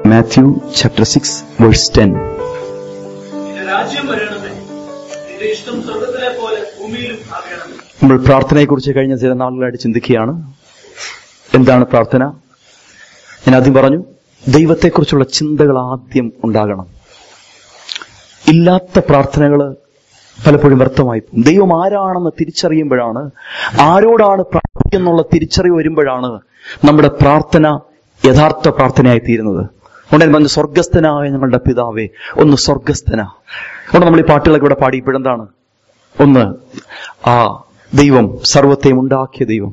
Mathew chapter six verse ten നിന്റെ രാജ്യം വരണമേ നിന്റെ ഇഷ്ടം സ്വർഗത്തിലെ പോലെ ഭൂമിയിലും ആകണമേ നമ്മൾ പ്രാർത്ഥനയെക്കുറിച്ച് കഴിഞ്ഞ ചില നാളുകളായിട്ട് ചിന്തിക്കുകയാണ് എന്താണ് പ്രാർത്ഥന ഞാൻ ആദ്യം പറഞ്ഞു ദൈവത്തെക്കുറിച്ചുള്ള ചിന്തകൾ ആദ്യം ഉണ്ടാകണം ഇല്ലാത്ത പ്രാർത്ഥനകൾ പലപ്പോഴും വ്യർത്ഥമായി പോകും ദൈവം ആരാണെന്ന് തിരിച്ചറിയുമ്പോഴാണ് ആരോടാണ് പ്രാർത്ഥിക്കുന്നുള്ള തിരിച്ചറിവ് വരുമ്പോഴാണ് നമ്മുടെ പ്രാർത്ഥന യഥാർത്ഥ പ്രാർത്ഥനയായി തീരുന്നത് അതുകൊണ്ട് ഞാൻ പറഞ്ഞു സ്വർഗസ്ഥനായ ഞങ്ങളുടെ പിതാവേ ഒന്ന് സ്വർഗസ്ഥന അതുകൊണ്ട് നമ്മൾ ഈ പാട്ടുകളൊക്കെ ഇവിടെ പാടി ഇപ്പോഴെന്താണ് ഒന്ന് ആ ദൈവം സർവത്തെയും ഉണ്ടാക്കിയ ദൈവം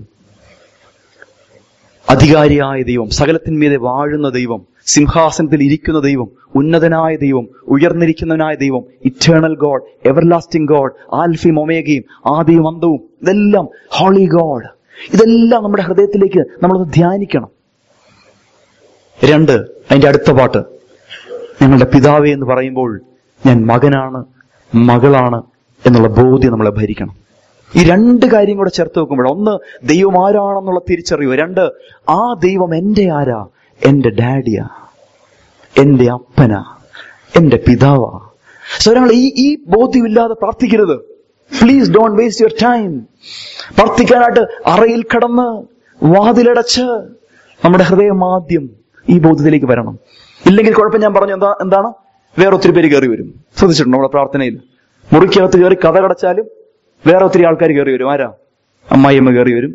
അധികാരിയായ ദൈവം സകലത്തിന്മീതെ വാഴുന്ന ദൈവം സിംഹാസനത്തിൽ ഇരിക്കുന്ന ദൈവം ഉന്നതനായ ദൈവം ഉയർന്നിരിക്കുന്നവനായ ദൈവം ഇറ്റേണൽ ഗോഡ് എവർലാസ്റ്റിംഗ് ഗോഡ് ആൽഫിയും ഒമേഗയും ആദിയും അന്തവും ഇതെല്ലാം ഹോളി ഗോഡ് ഇതെല്ലാം നമ്മുടെ ഹൃദയത്തിലേക്ക് നമ്മളത് ധ്യാനിക്കണം രണ്ട് അതിന്റെ അടുത്ത പാട്ട് ഞങ്ങളുടെ പിതാവേ എന്ന് പറയുമ്പോൾ ഞാൻ മകനാണ് മകളാണ് എന്നുള്ള ബോധ്യം നമ്മളെ ഭരിക്കണം ഈ രണ്ട് കാര്യം കൂടെ ചേർത്ത് വെക്കുമ്പോൾ ഒന്ന് ദൈവം ആരാണെന്നുള്ള തിരിച്ചറിവ് രണ്ട് ആ ദൈവം എന്റെ ആരാ എന്റെ ഡാഡിയാ എന്റെ അപ്പനാ എന്റെ പിതാവാ സോ ഞങ്ങൾ ഈ ഈ ബോധ്യമില്ലാതെ പ്രാർത്ഥിക്കരുത് please don't waste your time പ്രാർത്ഥിക്കാനായിട്ട് അറയിൽ കടന്ന് വാതിലടച്ച് നമ്മുടെ ഹൃദയം ആദ്യം ഈ ബോധ്യത്തിലേക്ക് വരണം ഇല്ലെങ്കിൽ കുഴപ്പം ഞാൻ പറഞ്ഞു എന്താ എന്താണ് വേറെ ഒത്തിരി പേര് കയറി വരും ശ്രദ്ധിച്ചിട്ടുണ്ടോ നമ്മുടെ പ്രാർത്ഥനയിൽ മുറിക്കകത്ത് കയറി കഥ കടച്ചാലും വേറെ ഒത്തിരി ആൾക്കാർ കയറി വരും ആരാ അമ്മായിയമ്മ കയറി വരും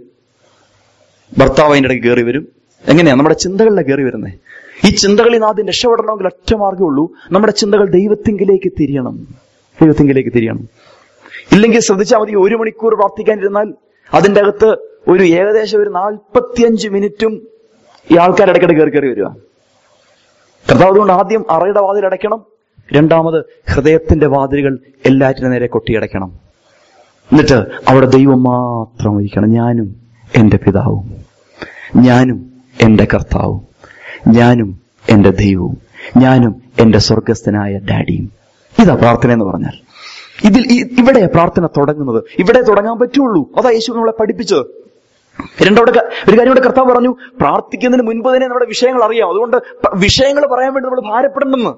ഭർത്താവ് അതിൻ്റെ ഇടയ്ക്ക് കയറി വരും എങ്ങനെയാ നമ്മുടെ ചിന്തകളിലെ കയറി വരുന്നേ ഈ ചിന്തകളിൽ നിന്ന് ആദ്യം രക്ഷപ്പെടണമെങ്കിൽ ഒറ്റ മാർഗ്ഗമേ ഉള്ളൂ നമ്മുടെ ചിന്തകൾ ദൈവത്തിങ്കിലേക്ക് തിരിയണം ദൈവത്തിങ്കിലേക്ക് തിരിയണം ഇല്ലെങ്കിൽ ശ്രദ്ധിച്ചാൽ മതി ഒരു മണിക്കൂർ പ്രാർത്ഥിക്കാനിരുന്നാൽ അതിന്റെ അകത്ത് ഒരു ഏകദേശം ഒരു നാൽപ്പത്തിയഞ്ച് മിനിറ്റും ഈ ആൾക്കാർ ഇടയ്ക്കിടെ കയറി കയറി വരിക കർത്താവ് അതുകൊണ്ട് ആദ്യം അറയുടെ വാതിൽ അടയ്ക്കണം രണ്ടാമത് ഹൃദയത്തിന്റെ വാതിലുകൾ എല്ലാറ്റിനും നേരെ കൊട്ടിയടയ്ക്കണം എന്നിട്ട് അവിടെ ദൈവം മാത്രം ഇരിക്കണം ഞാനും എന്റെ പിതാവും ഞാനും എന്റെ കർത്താവും ഞാനും എന്റെ ദൈവവും ഞാനും എന്റെ സ്വർഗസ്ഥനായ ഡാഡിയും ഇതാ പ്രാർത്ഥന എന്ന് പറഞ്ഞാൽ ഇതിൽ ഈ- ഇവിടെ പ്രാർത്ഥന തുടങ്ങുന്നത് ഇവിടെ തുടങ്ങാൻ പറ്റുള്ളൂ അതാ യേശു നമ്മളെ പഠിപ്പിച്ചത് രണ്ടോടെ ക- ഒരു കാര്യം കൂടെ കർത്താവ് പറഞ്ഞു പ്രാർത്ഥിക്കുന്നതിന് മുൻപ് തന്നെ നമ്മുടെ വിഷയങ്ങൾ അറിയാം അതുകൊണ്ട് പ- വിഷയങ്ങൾ പറയാൻ വേണ്ടി നമ്മൾ ഭാരപ്പെടണമെന്ന്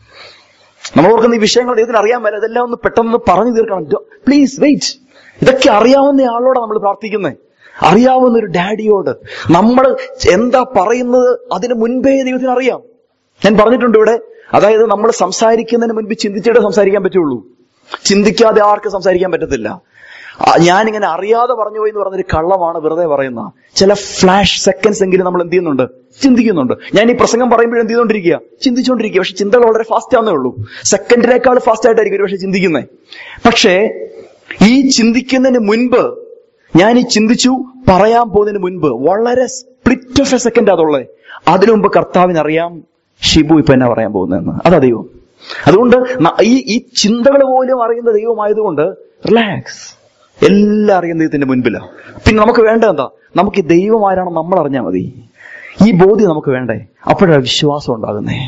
നമ്മൾ ഓർക്കുന്ന ഈ വിഷയങ്ങൾ ദൈവത്തിന് അറിയാൻ മേല അതെല്ലാം ഒന്ന് പെട്ടെന്ന് പറഞ്ഞു തീർക്കണം പ്ലീസ് വെയിറ്റ് ഇതൊക്കെ അറിയാവുന്ന ആളോടാണ് നമ്മൾ പ്രാർത്ഥിക്കുന്നത് അറിയാവുന്ന ഒരു ഡാഡിയോട് നമ്മൾ എന്താ പറയുന്നത് അതിന് മുൻപേ ദൈവത്തിന് അറിയാം ഞാൻ പറഞ്ഞിട്ടുണ്ട് ഇവിടെ അതായത് നമ്മൾ സംസാരിക്കുന്നതിന് മുൻപ് ചിന്തിച്ചിട്ടേ സംസാരിക്കാൻ പറ്റുള്ളൂ ചിന്തിക്കാതെ ആർക്കും സംസാരിക്കാൻ പറ്റത്തില്ല ആ, ഞാനിങ്ങനെ അറിയാതെ പറഞ്ഞു പോയി എന്ന് പറഞ്ഞൊരു കള്ളമാണ് വെറുതെ പറയുന്ന ചില ഫ്ലാഷ് സെക്കൻഡ്സ് എങ്കിലും നമ്മൾ എന്ത് ചെയ്യുന്നുണ്ട് ചിന്തിക്കുന്നുണ്ട് ഞാൻ ഈ പ്രസംഗം പറയുമ്പോൾ എന്ത് ചെയ്തുകൊണ്ടിരിക്കുക ചിന്തിച്ചുകൊണ്ടിരിക്കുക പക്ഷെ ചിന്തകൾ വളരെ ഫാസ്റ്റ് ആവുന്നേ ഉള്ളൂ സെക്കൻഡിനേക്കാൾ ഫാസ്റ്റ് ആയിട്ടായിരിക്കും ഒരു പക്ഷെ ചിന്തിക്കുന്നത് പക്ഷേ ഈ ചിന്തിക്കുന്നതിന് മുൻപ് ഞാൻ ഈ ചിന്തിച്ചു പറയാൻ പോകുന്നതിന് മുൻപ് വളരെ സ്പ്ലിറ്റ് ഓഫ് എ സെക്കൻഡ് അതുള്ളത് അതിനു മുമ്പ് കർത്താവിന് അറിയാം ഷിബു ഇപ്പൊ എന്നാ പറയാൻ പോകുന്നതെന്ന് അതാ ദൈവം അതുകൊണ്ട് ന- ഈ ഈ ചിന്തകൾ പോലും അറിയുന്ന ദൈവമായതുകൊണ്ട് റിലാക്സ് എല്ലാം അറിയുന്ന ദൈവത്തിന്റെ മുൻപിലാണ് പിന്നെ നമുക്ക് വേണ്ട എന്താ നമുക്ക് ഈ ദൈവം ആരാണെന്ന് നമ്മൾ അറിഞ്ഞാൽ മതി ഈ ബോധ്യം നമുക്ക് വേണ്ടേ അപ്പോഴാണ് വിശ്വാസം ഉണ്ടാകുന്നേ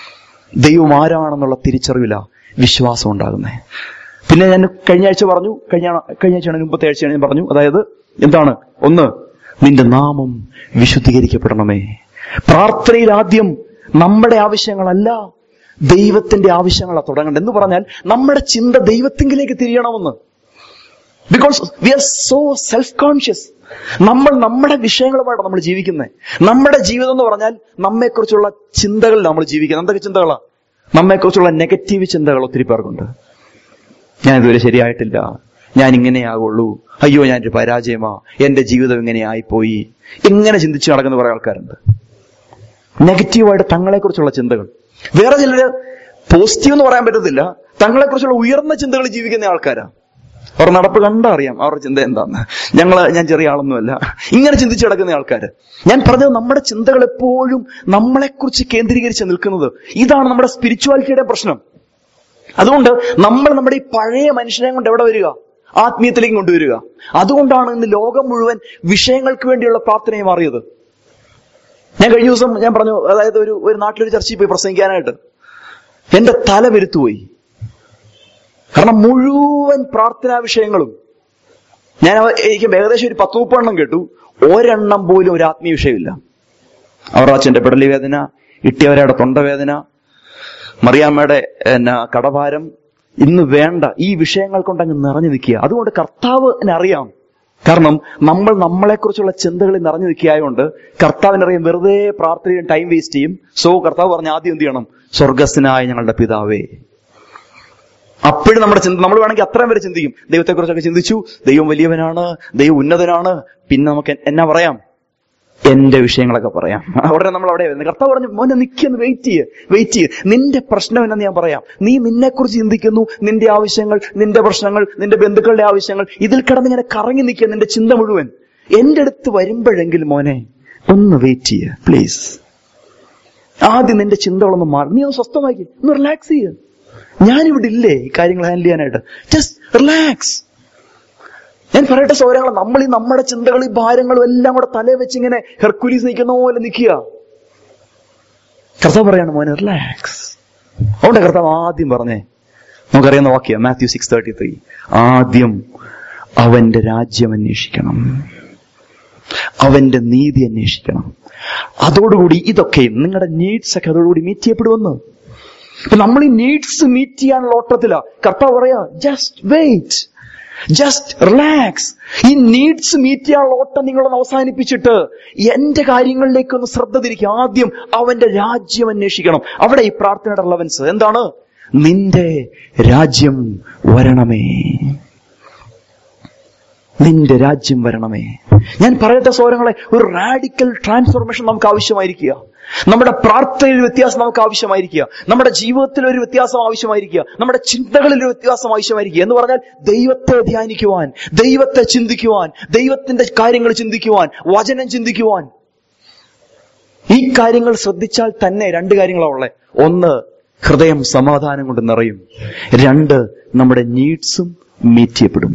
ദൈവം ആരാണെന്നുള്ള തിരിച്ചറിവില്ല വിശ്വാസം ഉണ്ടാകുന്നേ പിന്നെ ഞാൻ കഴിഞ്ഞ ആഴ്ച പറഞ്ഞു കഴിഞ്ഞ കഴിഞ്ഞ ആഴ്ചയാണ് മുമ്പത്തെ ആഴ്ചയാണ് ഞാൻ പറഞ്ഞു അതായത് എന്താണ് ഒന്ന് നിന്റെ നാമം വിശുദ്ധീകരിക്കപ്പെടണമേ പ്രാർത്ഥനയിൽ ആദ്യം നമ്മുടെ ആവശ്യങ്ങളല്ല ദൈവത്തിന്റെ ആവശ്യങ്ങളാണ് തുടങ്ങേണ്ടത് എന്ന് പറഞ്ഞാൽ നമ്മുടെ ചിന്ത ദൈവത്തിങ്കിലേക്ക് തിരിയണമെന്ന് because we are so self conscious നമ്മൾ നമ്മുടെ വിഷയങ്ങളുമായിട്ടാണ് നമ്മൾ ജീവിക്കുന്നത് നമ്മുടെ ജീവിതം എന്ന് പറഞ്ഞാൽ നമ്മെക്കുറിച്ചുള്ള ചിന്തകളിൽ നമ്മൾ ജീവിക്കുന്നത് എന്തൊക്കെ ചിന്തകളാ നമ്മെക്കുറിച്ചുള്ള നെഗറ്റീവ് ചിന്തകൾ ഒത്തിരി പേർക്കുണ്ട് ഞാൻ ഇതുവരെ ശരിയായിട്ടില്ല ഞാൻ ഇങ്ങനെയാകുള്ളൂ അയ്യോ ഞാനൊരു പരാജയമാ എന്റെ ജീവിതം ഇങ്ങനെ ആയിപ്പോയി ഇങ്ങനെ ചിന്തിച്ച് നടക്കുന്ന കുറെ ആൾക്കാരുണ്ട് നെഗറ്റീവായിട്ട് തങ്ങളെക്കുറിച്ചുള്ള ചിന്തകൾ വേറെ ചിലര് പോസിറ്റീവ് എന്ന് പറയാൻ പറ്റത്തില്ല തങ്ങളെക്കുറിച്ചുള്ള ഉയർന്ന ചിന്തകൾ ജീവിക്കുന്ന ആൾക്കാരാ അവർ നടപ്പ് കണ്ടാ അറിയാം അവരുടെ ചിന്ത എന്താന്ന് ഞങ്ങള് ഞാൻ ചെറിയ ആളൊന്നുമല്ല ഇങ്ങനെ ചിന്തിച്ച് കിടക്കുന്ന ആൾക്കാര് ഞാൻ പറഞ്ഞത് നമ്മുടെ ചിന്തകൾ എപ്പോഴും നമ്മളെക്കുറിച്ച് കേന്ദ്രീകരിച്ച് നിൽക്കുന്നത് ഇതാണ് നമ്മുടെ സ്പിരിച്വാലിറ്റിയുടെ പ്രശ്നം അതുകൊണ്ട് നമ്മൾ നമ്മുടെ ഈ പഴയ മനുഷ്യനെ കൊണ്ട് എവിടെ വരിക ആത്മീയത്തിലേക്ക് കൊണ്ടുവരിക അതുകൊണ്ടാണ് ഇന്ന് ലോകം മുഴുവൻ വിഷയങ്ങൾക്ക് വേണ്ടിയുള്ള പ്രാർത്ഥനയെ മാറിയത് ഞാൻ കഴിഞ്ഞ ദിവസം ഞാൻ പറഞ്ഞു അതായത് ഒരു ഒരു നാട്ടിലൊരു ചർച്ചയിൽ പോയി പ്രസംഗിക്കാനായിട്ട് എന്റെ തല വരുത്തുപോയി കാരണം മുഴുവൻ പ്രാർത്ഥനാ വിഷയങ്ങളും ഞാൻ അവ- എനിക്ക് ഏകദേശം ഒരു പത്ത് മുപ്പെണ്ണം കേട്ടു ഒരെണ്ണം പോലും ഒരു ആത്മീയ വിഷയമില്ല അവരുടെ അച്ഛന്റെ പെടലി വേദന ഇട്ടിയവരുടെ തൊണ്ടവേദന മറിയാമ്മയുടെ എന്നാ കടഭാരം ഇന്ന് വേണ്ട ഈ വിഷയങ്ങൾ കൊണ്ട് അങ്ങ് നിറഞ്ഞു നിൽക്കുക അതുകൊണ്ട് കർത്താവിന് അറിയാം കാരണം നമ്മൾ നമ്മളെക്കുറിച്ചുള്ള ചിന്തകളിൽ നിറഞ്ഞു നിൽക്കുകയായതുകൊണ്ട് കർത്താവിനറിയാം വെറുതെ പ്രാർത്ഥനയും ടൈം വേസ്റ്റ് ചെയ്യും സോ കർത്താവ് പറഞ്ഞ ആദ്യം എന്ത് ചെയ്യണം സ്വർഗസ്സനായ ഞങ്ങളുടെ പിതാവേ അപ്പോഴും നമ്മുടെ ചിന്ത നമ്മൾ വേണമെങ്കിൽ അത്രയും വരെ ചിന്തിക്കും ദൈവത്തെക്കുറിച്ചൊക്കെ ചിന്തിച്ചു ദൈവം വലിയവനാണ് ദൈവം ഉന്നതനാണ് പിന്നെ നമുക്ക് എന്നാ പറയാം എന്റെ വിഷയങ്ങളൊക്കെ പറയാം ഉടനെ നമ്മൾ അവിടെ വരുന്നത് കർത്താവ് പറഞ്ഞു മോനെ നിൽക്കുന്നു വെയിറ്റ് ചെയ്യ് വെയിറ്റ് ചെയ്യ് നിന്റെ പ്രശ്നം എന്നു ഞാൻ പറയാം നീ നിന്നെക്കുറിച്ച് ചിന്തിക്കുന്നു നിന്റെ ആവശ്യങ്ങൾ നിന്റെ പ്രശ്നങ്ങൾ നിന്റെ ബന്ധുക്കളുടെ ആവശ്യങ്ങൾ ഇതിൽ കിടന്ന് ഇങ്ങനെ കറങ്ങി നിൽക്കുക നിന്റെ ചിന്ത മുഴുവൻ എന്റെ അടുത്ത് വരുമ്പോഴെങ്കിലും മോനെ ഒന്ന് വെയിറ്റ് ചെയ്യ് പ്ലീസ് ആദ്യം നിന്റെ ചിന്തകളൊന്ന് മാറി നീ ഒന്ന് സ്വസ്ഥമാക്കി ഒന്ന് റിലാക്സ് ചെയ്യ് ഞാനിവിടെ ഇല്ലേ ഈ കാര്യങ്ങൾ ഹാൻഡിൽ ചെയ്യാനായിട്ട് ജസ്റ്റ് റിലാക്സ് ഞാൻ പറയട്ടെ സൗരങ്ങൾ നമ്മൾ ഈ നമ്മുടെ ചിന്തകളും ഈ ഭാരങ്ങളും എല്ലാം കൂടെ തലേ വെച്ച് ഇങ്ങനെ ഹെർക്കുലീസ് നിൽക്കുന്ന പോലെ നിൽക്കുക കർത്താവ് പറയാണ് മോനെ റിലാക്സ് അതുകൊണ്ട് കർത്താവ് ആദ്യം പറഞ്ഞേ നമുക്കറിയുന്ന വാക്യം മാത്യു സിക്സ് തേർട്ടി ത്രീ ആദ്യം അവന്റെ രാജ്യം അന്വേഷിക്കണം അവന്റെ നീതി അന്വേഷിക്കണം അതോടുകൂടി ഇതൊക്കെ നിങ്ങളുടെ നീഡ്സ് ഒക്കെ അതോടുകൂടി മീറ്റ് ചെയ്യപ്പെടുമെന്ന് ഇപ്പൊ നമ്മൾ ഈ നീഡ്സ് മീറ്റ് ചെയ്യാനുള്ള ഓട്ടത്തിലാ കർത്താവ് പറയാ ജസ്റ്റ് വെയിറ്റ് ജസ്റ്റ് റിലാക്സ് ഈ നീഡ്സ് മീറ്റ് ചെയ്യാനുള്ള ഓട്ടം നിങ്ങളൊന്ന് അവസാനിപ്പിച്ചിട്ട് എന്റെ കാര്യങ്ങളിലേക്കൊന്ന് ശ്രദ്ധ തിരിക്കുക ആദ്യം അവന്റെ രാജ്യം അന്വേഷിക്കണം അവിടെ ഈ പ്രാർത്ഥനയുടെ റെലവൻസ് എന്താണ് നിന്റെ രാജ്യം വരണമേ നിന്റെ രാജ്യം വരണമേ ഞാൻ പറയട്ടെ സോരങ്ങളെ ഒരു റാഡിക്കൽ ട്രാൻസ്ഫോർമേഷൻ നമുക്ക് ആവശ്യമായിരിക്കുക നമ്മുടെ പ്രാർത്ഥനയിൽ ഒരു വ്യത്യാസം നമുക്ക് ആവശ്യമായിരിക്കുക നമ്മുടെ ജീവിതത്തിൽ ഒരു വ്യത്യാസം ആവശ്യമായിരിക്കുക നമ്മുടെ ചിന്തകളിൽ ഒരു വ്യത്യാസം ആവശ്യമായിരിക്കുക എന്ന് പറഞ്ഞാൽ ദൈവത്തെ ധ്യാനിക്കുവാൻ ദൈവത്തെ ചിന്തിക്കുവാൻ ദൈവത്തിന്റെ കാര്യങ്ങൾ ചിന്തിക്കുവാൻ വചനം ചിന്തിക്കുവാൻ ഈ കാര്യങ്ങൾ ശ്രദ്ധിച്ചാൽ തന്നെ രണ്ട് കാര്യങ്ങളാണ് ഉള്ളത് ഒന്ന് ഹൃദയം സമാധാനം കൊണ്ട് നിറയും രണ്ട് നമ്മുടെ നീഡ്സും മീറ്റ് ചെയ്യപ്പെടും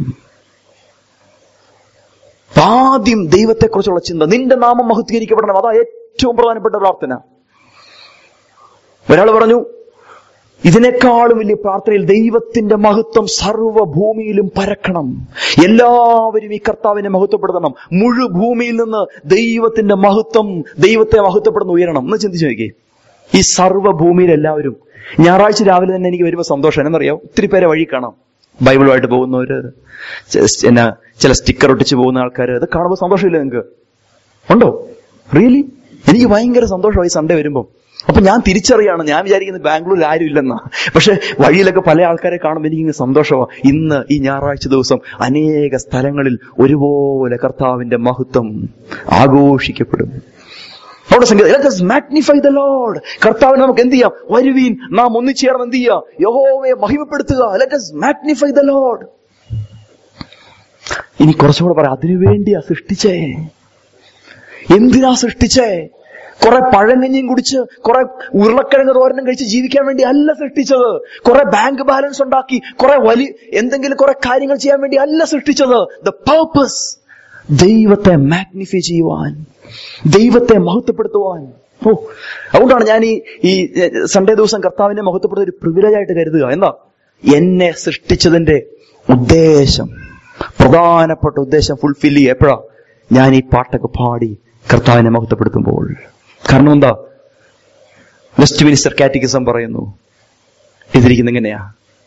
ആദ്യം ദൈവത്തെക്കുറിച്ചുള്ള ചിന്ത നിന്റെ നാമം മഹത്വീകരിക്കപ്പെടണം അതാ ഏറ്റവും പ്രധാനപ്പെട്ട പ്രാർത്ഥന ഒരാൾ പറഞ്ഞു ഇതിനേക്കാളും വലിയ പ്രാർത്ഥനയിൽ ദൈവത്തിന്റെ മഹത്വം സർവ്വഭൂമിയിലും പരക്കണം എല്ലാവരും ഈ കർത്താവിനെ മഹത്വപ്പെടുത്തണം മുഴു ഭൂമിയിൽ നിന്ന് ദൈവത്തിന്റെ മഹത്വം ദൈവത്തെ മഹത്വപ്പെടുന്ന ഉയരണം എന്ന് ചിന്തിച്ചു നോക്കിയേ ഈ സർവ്വഭൂമിയിൽ എല്ലാവരും ഞായറാഴ്ച രാവിലെ തന്നെ എനിക്ക് വരുമ്പോൾ സന്തോഷം എന്നറിയാം ഒത്തിരി പേരെ വഴി കാണാം ബൈബിളുമായിട്ട് പോകുന്നവര് ചെ- എന്നാ ചില സ്റ്റിക്കർ ഒട്ടിച്ച് പോകുന്ന ആൾക്കാർ അത് കാണുമ്പോൾ സന്തോഷമില്ല നിങ്ങൾക്ക് ഉണ്ടോ റിയലി എനിക്ക് ഭയങ്കര സന്തോഷമായി സൺഡേ വരുമ്പോൾ അപ്പൊ ഞാൻ തിരിച്ചറിയാണ് ഞാൻ വിചാരിക്കുന്നത് ബാംഗ്ലൂരിൽ ആരും ഇല്ലെന്നാ പക്ഷെ വഴിയിലൊക്കെ പല ആൾക്കാരെ കാണുമ്പോൾ എനിക്ക് സന്തോഷമാണ് ഇന്ന് ഈ ഞായറാഴ്ച ദിവസം അനേക സ്ഥലങ്ങളിൽ ഒരുപോലെ കർത്താവിന്റെ മഹത്വം ആഘോഷിക്കപ്പെടും അവിടെ സംഗീതം മാഗ്നിഫൈ ദ ലോഡ് കർത്താവിനെ നമുക്ക് എന്ത് ചെയ്യാം വരുവീൻ നാം ഒന്നിച്ചേർന്ന് എന്ത് ചെയ്യാം യഹോവയെ മഹിമപ്പെടുത്തുക let us magnify the Lord ഇനി കുറച്ചുകൂടെ പറയാം അതിനുവേണ്ടിയാ സൃഷ്ടിച്ചേ എന്തിനാ സൃഷ്ടിച്ചേ കുറെ പഴങ്കഞ്ഞിയും കുടിച്ച് കുറെ ഉരുളക്കിഴങ്ങ് തോരനും കഴിച്ച് ജീവിക്കാൻ വേണ്ടി അല്ല സൃഷ്ടിച്ചത് കുറെ ബാങ്ക് ബാലൻസ് ഉണ്ടാക്കി കുറെ വലിയ എന്തെങ്കിലും കുറെ കാര്യങ്ങൾ ചെയ്യാൻ വേണ്ടി അല്ല സൃഷ്ടിച്ചത് ദ പർപ്പസ് ദൈവത്തെ മാഗ്നിഫൈ ചെയ്യുവാൻ ദൈവത്തെ മഹത്വപ്പെടുത്തുവാൻ ഓ അതുകൊണ്ടാണ് ഞാൻ ഈ ഈ സൺഡേ ദിവസം കർത്താവിനെ മഹത്വപ്പെടുന്ന ഒരു പ്രിവിലേജ് ആയിട്ട് കരുതുക എന്താ എന്നെ സൃഷ്ടിച്ചതിന്റെ ഉദ്ദേശം പ്രധാനപ്പെട്ട ഉദ്ദേശം ഫുൾഫിൽ ചെയ്യുക എപ്പോഴാ ഞാൻ ഈ പാട്ടൊക്കെ പാടി കർത്താവിനെ മഹത്വപ്പെടുത്തുമ്പോൾ കാരണം എന്താ വെസ്റ്റ് മിനിസ്റ്റർ കാറ്റിക്കിസം പറയുന്നു ഇതിരിക്കുന്ന എങ്ങനെയാ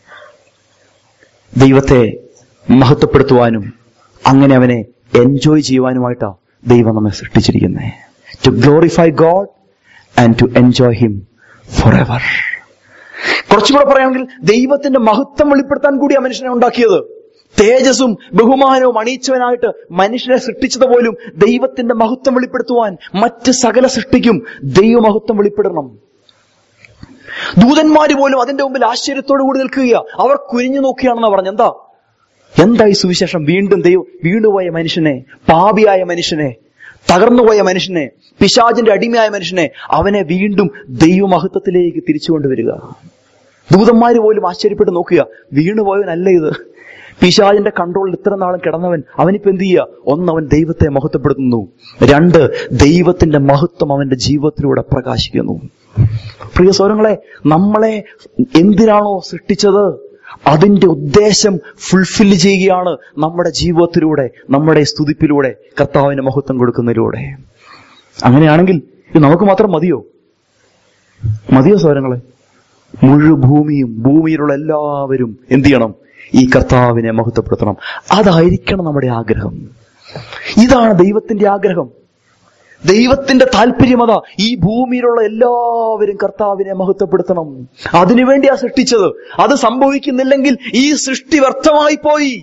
ദൈവത്തെ മഹത്വപ്പെടുത്തുവാനും അങ്ങനെ അവനെ എൻജോയ് ചെയ്യുവാനുമായിട്ടാ ദൈവം നമ്മെ സൃഷ്ടിച്ചിരിക്കുന്നത് to glorify God and to enjoy him for ever കുറച്ചുകൂടെ പറയുകയാണെങ്കിൽ ദൈവത്തിന്റെ മഹത്വം വെളിപ്പെടുത്താൻ കൂടി ആ മനുഷ്യനെ ഉണ്ടാക്കിയത് തേജസ്സും ബഹുമാനവും അണിയിച്ചവനായിട്ട് മനുഷ്യനെ സൃഷ്ടിച്ചത് പോലും ദൈവത്തിന്റെ മഹത്വം വെളിപ്പെടുത്തുവാൻ മറ്റ് സകല സൃഷ്ടിക്കും ദൈവമഹത്വം വെളിപ്പെടണം ദൂതന്മാര് പോലും അതിന്റെ മുമ്പിൽ ആശ്ചര്യത്തോടു കൂടി നിൽക്കുക അവർ കുനിഞ്ഞു നോക്കിയാണെന്ന് പറഞ്ഞു എന്താ എന്താ ഈ സുവിശേഷം വീണ്ടും ദൈവം വീണുപോയ മനുഷ്യനെ പാപിയായ മനുഷ്യനെ തകർന്നുപോയ മനുഷ്യനെ പിശാചിന്റെ അടിമയായ മനുഷ്യനെ അവനെ വീണ്ടും ദൈവമഹത്വത്തിലേക്ക് തിരിച്ചു കൊണ്ടുവരിക ദൂതന്മാര് പോലും ആശ്ചര്യപ്പെട്ട് നോക്കുക വീണുപോയവനല്ല ഇത് പിശാചിന്റെ കൺട്രോളിൽ ഇത്ര നാളും കിടന്നവൻ അവനിപ്പോ എന്ത് ചെയ്യുക ഒന്ന് അവൻ ദൈവത്തെ മഹത്വപ്പെടുത്തുന്നു രണ്ട് ദൈവത്തിന്റെ മഹത്വം അവന്റെ ജീവിതത്തിലൂടെ പ്രകാശിക്കുന്നു പ്രിയ സ്വരങ്ങളെ നമ്മളെ എന്തിനാണോ സൃഷ്ടിച്ചത് അതിന്റെ ഉദ്ദേശം ഫുൾഫിൽ ചെയ്യുകയാണ് നമ്മുടെ ജീവിതത്തിലൂടെ നമ്മുടെ സ്തുതിപ്പിലൂടെ കർത്താവിന് മഹത്വം കൊടുക്കുന്നതിലൂടെ അങ്ങനെയാണെങ്കിൽ ഇത് നമുക്ക് മാത്രം മതിയോ മതിയോ സൗരങ്ങളെ മുഴുഭൂമിയും ഭൂമിയിലുള്ള എല്ലാവരും എന്ത് ചെയ്യണം ഈ കർത്താവിനെ മഹത്വപ്പെടുത്തണം അതായിരിക്കണം നമ്മുടെ ആഗ്രഹം ഇതാണ് ദൈവത്തിന്റെ ആഗ്രഹം ദൈവത്തിന്റെ താല്പര്യമത ഈ ഭൂമിയിലുള്ള എല്ലാവരും കർത്താവിനെ മഹത്വപ്പെടുത്തണം അതിനുവേണ്ടിയാ സൃഷ്ടിച്ചത് അത് സംഭവിക്കുന്നില്ലെങ്കിൽ ഈ സൃഷ്ടി വ്യർത്ഥമായി പോയി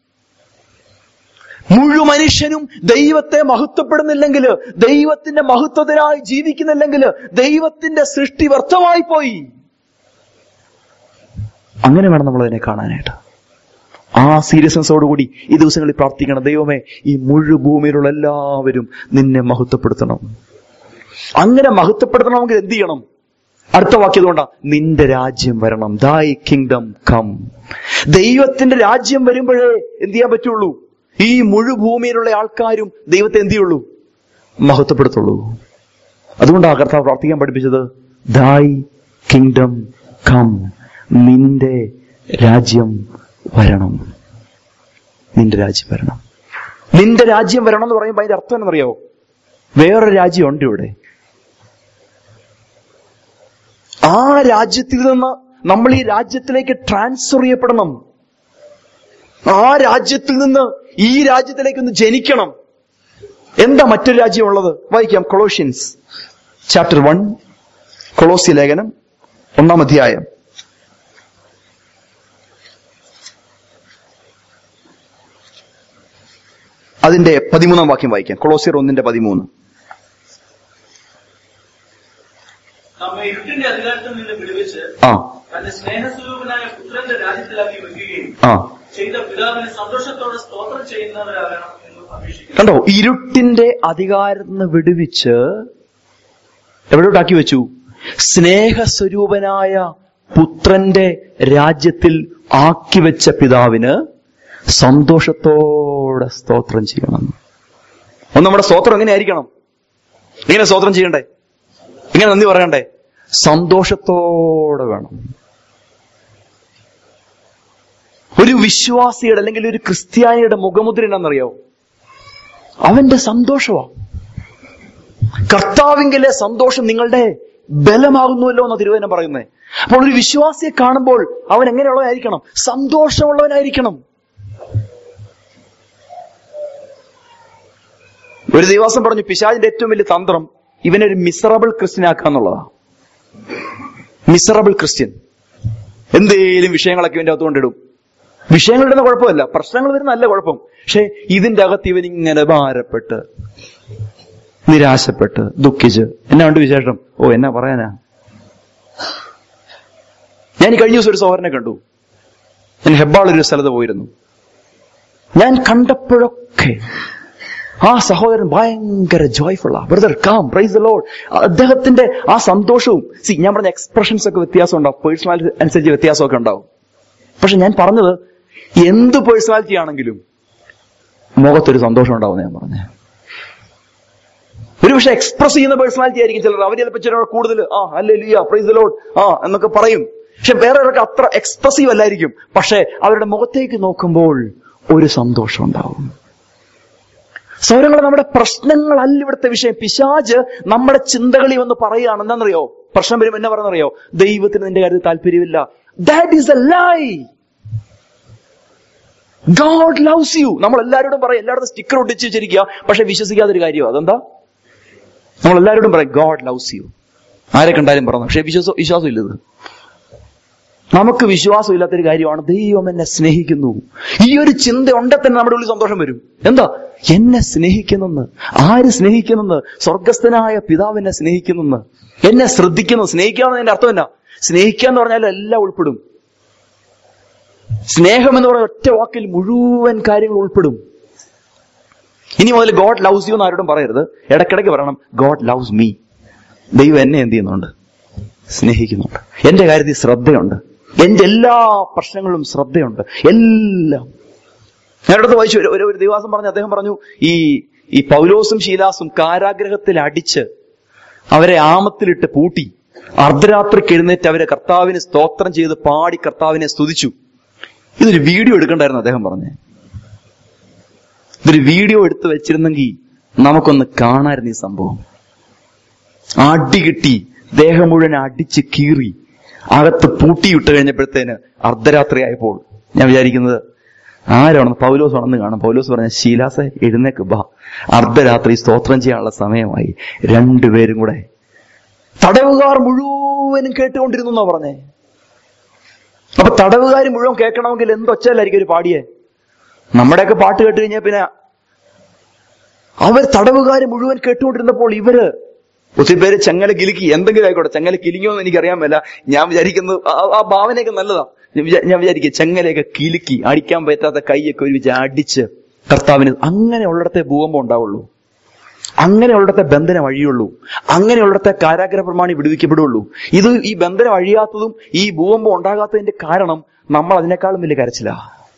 മുഴു മനുഷ്യനും ദൈവത്തെ മഹത്വപ്പെടുന്നില്ലെങ്കിൽ ദൈവത്തിന്റെ മഹത്വത്തിനായി ജീവിക്കുന്നില്ലെങ്കിൽ ദൈവത്തിന്റെ സൃഷ്ടി വ്യർത്ഥമായി പോയി അങ്ങനെ വേണം നമ്മൾ അതിനെ കാണാനായിട്ട് ആ സീരിയസ്നെസ്സോടുകൂടി ഈ ദിവസങ്ങളിൽ പ്രാർത്ഥിക്കണം ദൈവമേ ഈ മുഴു ഭൂമിയിലുള്ള എല്ലാവരും നിന്നെ മഹത്വപ്പെടുത്തണം അങ്ങനെ മഹത്വപ്പെടുത്തണമെങ്കിൽ എന്ത് ചെയ്യണം അടുത്ത വാക്യം കൊണ്ടാ നിന്റെ രാജ്യം വരണം ദായ് കിങ്ഡം കം ദൈവത്തിന്റെ രാജ്യം വരുമ്പോഴേ എന്ത് ചെയ്യാൻ പറ്റുള്ളൂ ഈ മുഴുഭൂമിയിലുള്ള ആൾക്കാരും ദൈവത്തെ എന്ത് ചെയ്യുള്ളൂ മഹത്വപ്പെടുത്തുള്ളൂ അതുകൊണ്ടാണ് കർത്താവ് പ്രാർത്ഥിക്കാൻ പഠിപ്പിച്ചത് ദായ് കിങ്ഡം കം നിന്റെ രാജ്യം വരണം നിന്റെ രാജ്യം വരണം നിന്റെ രാജ്യം വരണം എന്ന് പറയുമ്പോൾ അതിന്റെ അർത്ഥം എന്നറിയാവോ വേറൊരു രാജ്യം ഉണ്ട് ഇവിടെ ആ രാജ്യത്തിൽ നിന്ന് നമ്മൾ ഈ രാജ്യത്തിലേക്ക് ട്രാൻസ്ഫർ ചെയ്യപ്പെടണം ആ രാജ്യത്തിൽ നിന്ന് ഈ രാജ്യത്തിലേക്ക് ഒന്ന് ജനിക്കണം എന്താ മറ്റൊരു രാജ്യം ഉള്ളത് വായിക്കാം കൊളോഷ്യൻസ് ചാപ്റ്റർ വൺ കൊളോസി ലേഖനം ഒന്നാം അധ്യായം അതിന്റെ പതിമൂന്നാം വാക്യം വായിക്കാം കൊളോസിയർ ഒന്നിന്റെ പതിമൂന്ന് നമ്മെ ഇരുട്ടിന്റെ അധികാരത്തിൽ നിന്ന് വിടുവിച്ച് ആ തന്റെ സ്നേഹസ്വരൂപനായ പുത്രന്റെ രാജ്യത്തിലാക്കി വെക്കുകയും ആ ചെയ്ത പിതാവിന് സന്തോഷത്തോടെ സ്തോത്രം ചെയ്യുന്നവരാകണം എന്ന് അപേക്ഷിക്കുന്നു കണ്ടോ ഇരുട്ടിന്റെ അധികാരത്തിൽ നിന്ന് വിടുവിച്ച് എവിടോട്ടാക്കി വെച്ചു സ്നേഹസ്വരൂപനായ പുത്രന്റെ രാജ്യത്തിൽ ആക്കി വെച്ച പിതാവിന് സന്തോഷത്തോടെ സ്തോത്രം ചെയ്യണം ഒന്ന് നമ്മുടെ സ്തോത്രം എങ്ങനെയായിരിക്കണം എങ്ങനെ സ്തോത്രം ചെയ്യണ്ടേ എങ്ങനെ നന്ദി പറയണ്ടേ സന്തോഷത്തോടെ വേണം ഒരു വിശ്വാസിയുടെ അല്ലെങ്കിൽ ഒരു ക്രിസ്ത്യാനിയുടെ മുഖമുദ്ര എന്നാണെന്നറിയോ അവന്റെ സന്തോഷമാ കർത്താവിങ്കിലെ സന്തോഷം നിങ്ങളുടെ ബലമാകുന്നുവല്ലോ എന്ന തിരുവചനം പറയുന്നത് അപ്പോൾ ഒരു വിശ്വാസിയെ കാണുമ്പോൾ അവൻ എങ്ങനെയുള്ളവനായിരിക്കണം സന്തോഷമുള്ളവനായിരിക്കണം ഒരു ദിവസം പറഞ്ഞു പിശാജിന്റെ ഏറ്റവും വലിയ തന്ത്രം ഇവനെ ഒരു മിസറബിൾ ക്രിസ്ത്യൻ ആക്കുക എന്നുള്ളതാ മിസറബിൾ ക്രിസ്ത്യൻ എന്തേലും വിഷയങ്ങളൊക്കെ ഇവന്റെ അകത്ത് കൊണ്ടിടും വിഷയങ്ങൾ ഇടുന്ന കുഴപ്പമല്ല പ്രശ്നങ്ങൾ വരുന്ന നല്ല കുഴപ്പം പക്ഷെ ഇതിന്റെ അകത്ത് ഇവൻ ഇങ്ങനെ ഭാരപ്പെട്ട് നിരാശപ്പെട്ട് ദുഃഖിച്ച് എന്നാ ഉണ്ട് വിശേഷം ഓ എന്നാ പറയാനാ ഞാൻ ഈ കഴിഞ്ഞ ദിവസം ഒരു സഹോദരനെ കണ്ടു ഞാൻ ഹെബ്ബാൾ ഒരു സ്ഥലത്ത് പോയിരുന്നു ഞാൻ കണ്ടപ്പോഴൊക്കെ ആ സഹോദരൻ ഭയങ്കര ജോയ്ഫുള്ള brother calm praise the Lord അദ്ദേഹത്തിന്റെ ആ സന്തോഷവും സി ഞാൻ പറഞ്ഞ എക്സ്പ്രഷൻസ് ഒക്കെ വ്യത്യാസം ഉണ്ടാവും പേഴ്സണാലിറ്റി അനുസരിച്ച് വ്യത്യാസമൊക്കെ ഉണ്ടാവും പക്ഷെ ഞാൻ പറഞ്ഞത് എന്ത് പേഴ്സണാലിറ്റി ആണെങ്കിലും മുഖത്തൊരു സന്തോഷം ഉണ്ടാവും ഞാൻ പറഞ്ഞ ഒരു പക്ഷെ എക്സ്പ്രസ് ചെയ്യുന്ന പേഴ്സണാലിറ്റി ആയിരിക്കും ചിലർ അവർ ചിലപ്പോൾ ചിലർ കൂടുതൽ ആ അല്ലേ ലിയ പ്രൈസ് ദ ലോഡ് ആ എന്നൊക്കെ പറയും പക്ഷെ വേറെ അത്ര എക്സ്പ്രസീവ് അല്ലായിരിക്കും പക്ഷെ അവരുടെ മുഖത്തേക്ക് നോക്കുമ്പോൾ ഒരു സന്തോഷം ഉണ്ടാവും സൗരങ്ങൾ നമ്മുടെ പ്രശ്നങ്ങളല്ല ഇവിടുത്തെ വിഷയം പിശാജ് നമ്മുടെ ചിന്തകളിൽ വന്ന് പറയുകയാണ് എന്താണെന്നറിയോ പ്രശ്നം വരും എന്നാ പറയുന്നറിയോ ദൈവത്തിന് നിന്റെ കാര്യത്തിൽ താല്പര്യമില്ല that is a lie God loves you നമ്മൾ എല്ലാവരോടും പറയും എല്ലായിടത്തും സ്റ്റിക്കർ ഒട്ടിച്ച് വെച്ചിരിക്കുക പക്ഷെ വിശ്വസിക്കാത്തൊരു കാര്യമോ അതെന്താ നമ്മൾ എല്ലാവരോടും പറയും ഗോഡ് ലവ്സ് യു ആരെ കണ്ടാലും പറഞ്ഞു പക്ഷെ വിശ്വാസം വിശ്വാസം ഇല്ലത് നമുക്ക് വിശ്വാസമില്ലാത്തൊരു കാര്യമാണ് ദൈവം എന്നെ സ്നേഹിക്കുന്നു ഈ ഒരു ചിന്ത ഉണ്ടെ തന്നെ നമ്മുടെ ഉള്ളിൽ സന്തോഷം വരും എന്താ എന്നെ സ്നേഹിക്കുന്നെന്ന് ആര് സ്നേഹിക്കുന്നെന്ന് സ്വർഗസ്ഥനായ പിതാവ് എന്നെ സ്നേഹിക്കുന്നെന്ന് എന്നെ ശ്രദ്ധിക്കുന്നു സ്നേഹിക്കാന്നതിന്റെ അർത്ഥം എന്നാ സ്നേഹിക്കുക എന്ന് പറഞ്ഞാൽ എല്ലാം ഉൾപ്പെടും സ്നേഹം എന്ന് പറയുന്ന ഒറ്റ വാക്കിൽ മുഴുവൻ കാര്യങ്ങൾ ഉൾപ്പെടും ഇനി മുതൽ ഗോഡ് ലവ്സ് യു എന്ന് ആരോടും പറയരുത് ഇടയ്ക്കിടയ്ക്ക് പറയണം ഗോഡ് ലവ്സ് മീ ദൈവം എന്നെ എന്ത് ചെയ്യുന്നുണ്ട് സ്നേഹിക്കുന്നുണ്ട് എന്റെ കാര്യത്തിൽ ശ്രദ്ധയുണ്ട് എന്റെ എല്ലാ പ്രശ്നങ്ങളും ശ്രദ്ധയുണ്ട് എല്ലാം ഞാനടുത്ത് വായിച്ചു ഒരു- ഒരു ഒരു ദിവസം പറഞ്ഞ് അദ്ദേഹം പറഞ്ഞു ഈ ഈ പൗലോസും ശീലാസും കാരാഗ്രഹത്തിൽ അടിച്ച് അവരെ ആമത്തിലിട്ട് പൂട്ടി അർദ്ധരാത്രിക്ക് എഴുന്നേറ്റ് അവരെ കർത്താവിന് സ്തോത്രം ചെയ്ത് പാടി കർത്താവിനെ സ്തുതിച്ചു ഇതൊരു വീഡിയോ എടുക്കണ്ടായിരുന്നു അദ്ദേഹം പറഞ്ഞേ ഇതൊരു വീഡിയോ എടുത്ത് വെച്ചിരുന്നെങ്കിൽ നമുക്കൊന്ന് കാണായിരുന്നു ഈ സംഭവം അടി കിട്ടി ദേഹം മുഴുവൻ അടിച്ച് കീറി അകത്ത് പൂട്ടിയിട്ട് കഴിഞ്ഞപ്പോഴത്തേന് അർദ്ധരാത്രിയായപ്പോൾ ഞാൻ വിചാരിക്കുന്നത് ആരാണെന്ന് പൗലോസ് ആണെന്ന് കാണാം പൗലോസ് പറഞ്ഞ ശീലാസ എഴുന്നേക്ക് ബാ അർദ്ധരാത്രി സ്തോത്രം ചെയ്യാനുള്ള സമയമായി രണ്ടുപേരും കൂടെ തടവുകാർ മുഴുവനും കേട്ടുകൊണ്ടിരുന്നു എന്നാ പറഞ്ഞേ അപ്പൊ തടവുകാർ മുഴുവൻ കേൾക്കണമെങ്കിൽ എന്തൊച്ചല്ലായിരിക്കും ഒരു പാടിയേ നമ്മുടെയൊക്കെ പാട്ട് കേട്ട് കഴിഞ്ഞാൽ പിന്നെ അവർ തടവുകാർ മുഴുവൻ കേട്ടുകൊണ്ടിരുന്നപ്പോൾ ഇവര് ഒത്തിരി പേര് ചെങ്ങല കിലുക്കി എന്തെങ്കിലും ആയിക്കോട്ടെ ചെങ്ങല കിലിങ്ങോ എന്ന് എനിക്കറിയാൻ മേല ഞാൻ വിചാരിക്കുന്നത് ആ- ആ ഭാവനയൊക്കെ നല്ലതാ ഞാൻ വിചാ- ഞാൻ വിചാരിക്കുക ചെങ്ങലയൊക്കെ കിലുക്കി അടിക്കാൻ പറ്റാത്ത കൈയൊക്കെ ഒരുമിച്ച് അടിച്ച് കർത്താവിന് അങ്ങനെയുള്ളിടത്തെ ഭൂകമ്പം ഉണ്ടാവുള്ളൂ അങ്ങനെയുള്ളിടത്തെ ബന്ധനം അഴിയുള്ളൂ അങ്ങനെയുള്ളിടത്തെ കാരാഗ്രഹ പ്രമാണി വിടുവിക്കപ്പെടുള്ളൂ ഇത് ഈ ബന്ധനം അഴിയാത്തതും ഈ ഭൂകമ്പം ഉണ്ടാകാത്തതിന്റെ കാരണം നമ്മൾ അതിനേക്കാളും വലിയ കരച്ചിലാ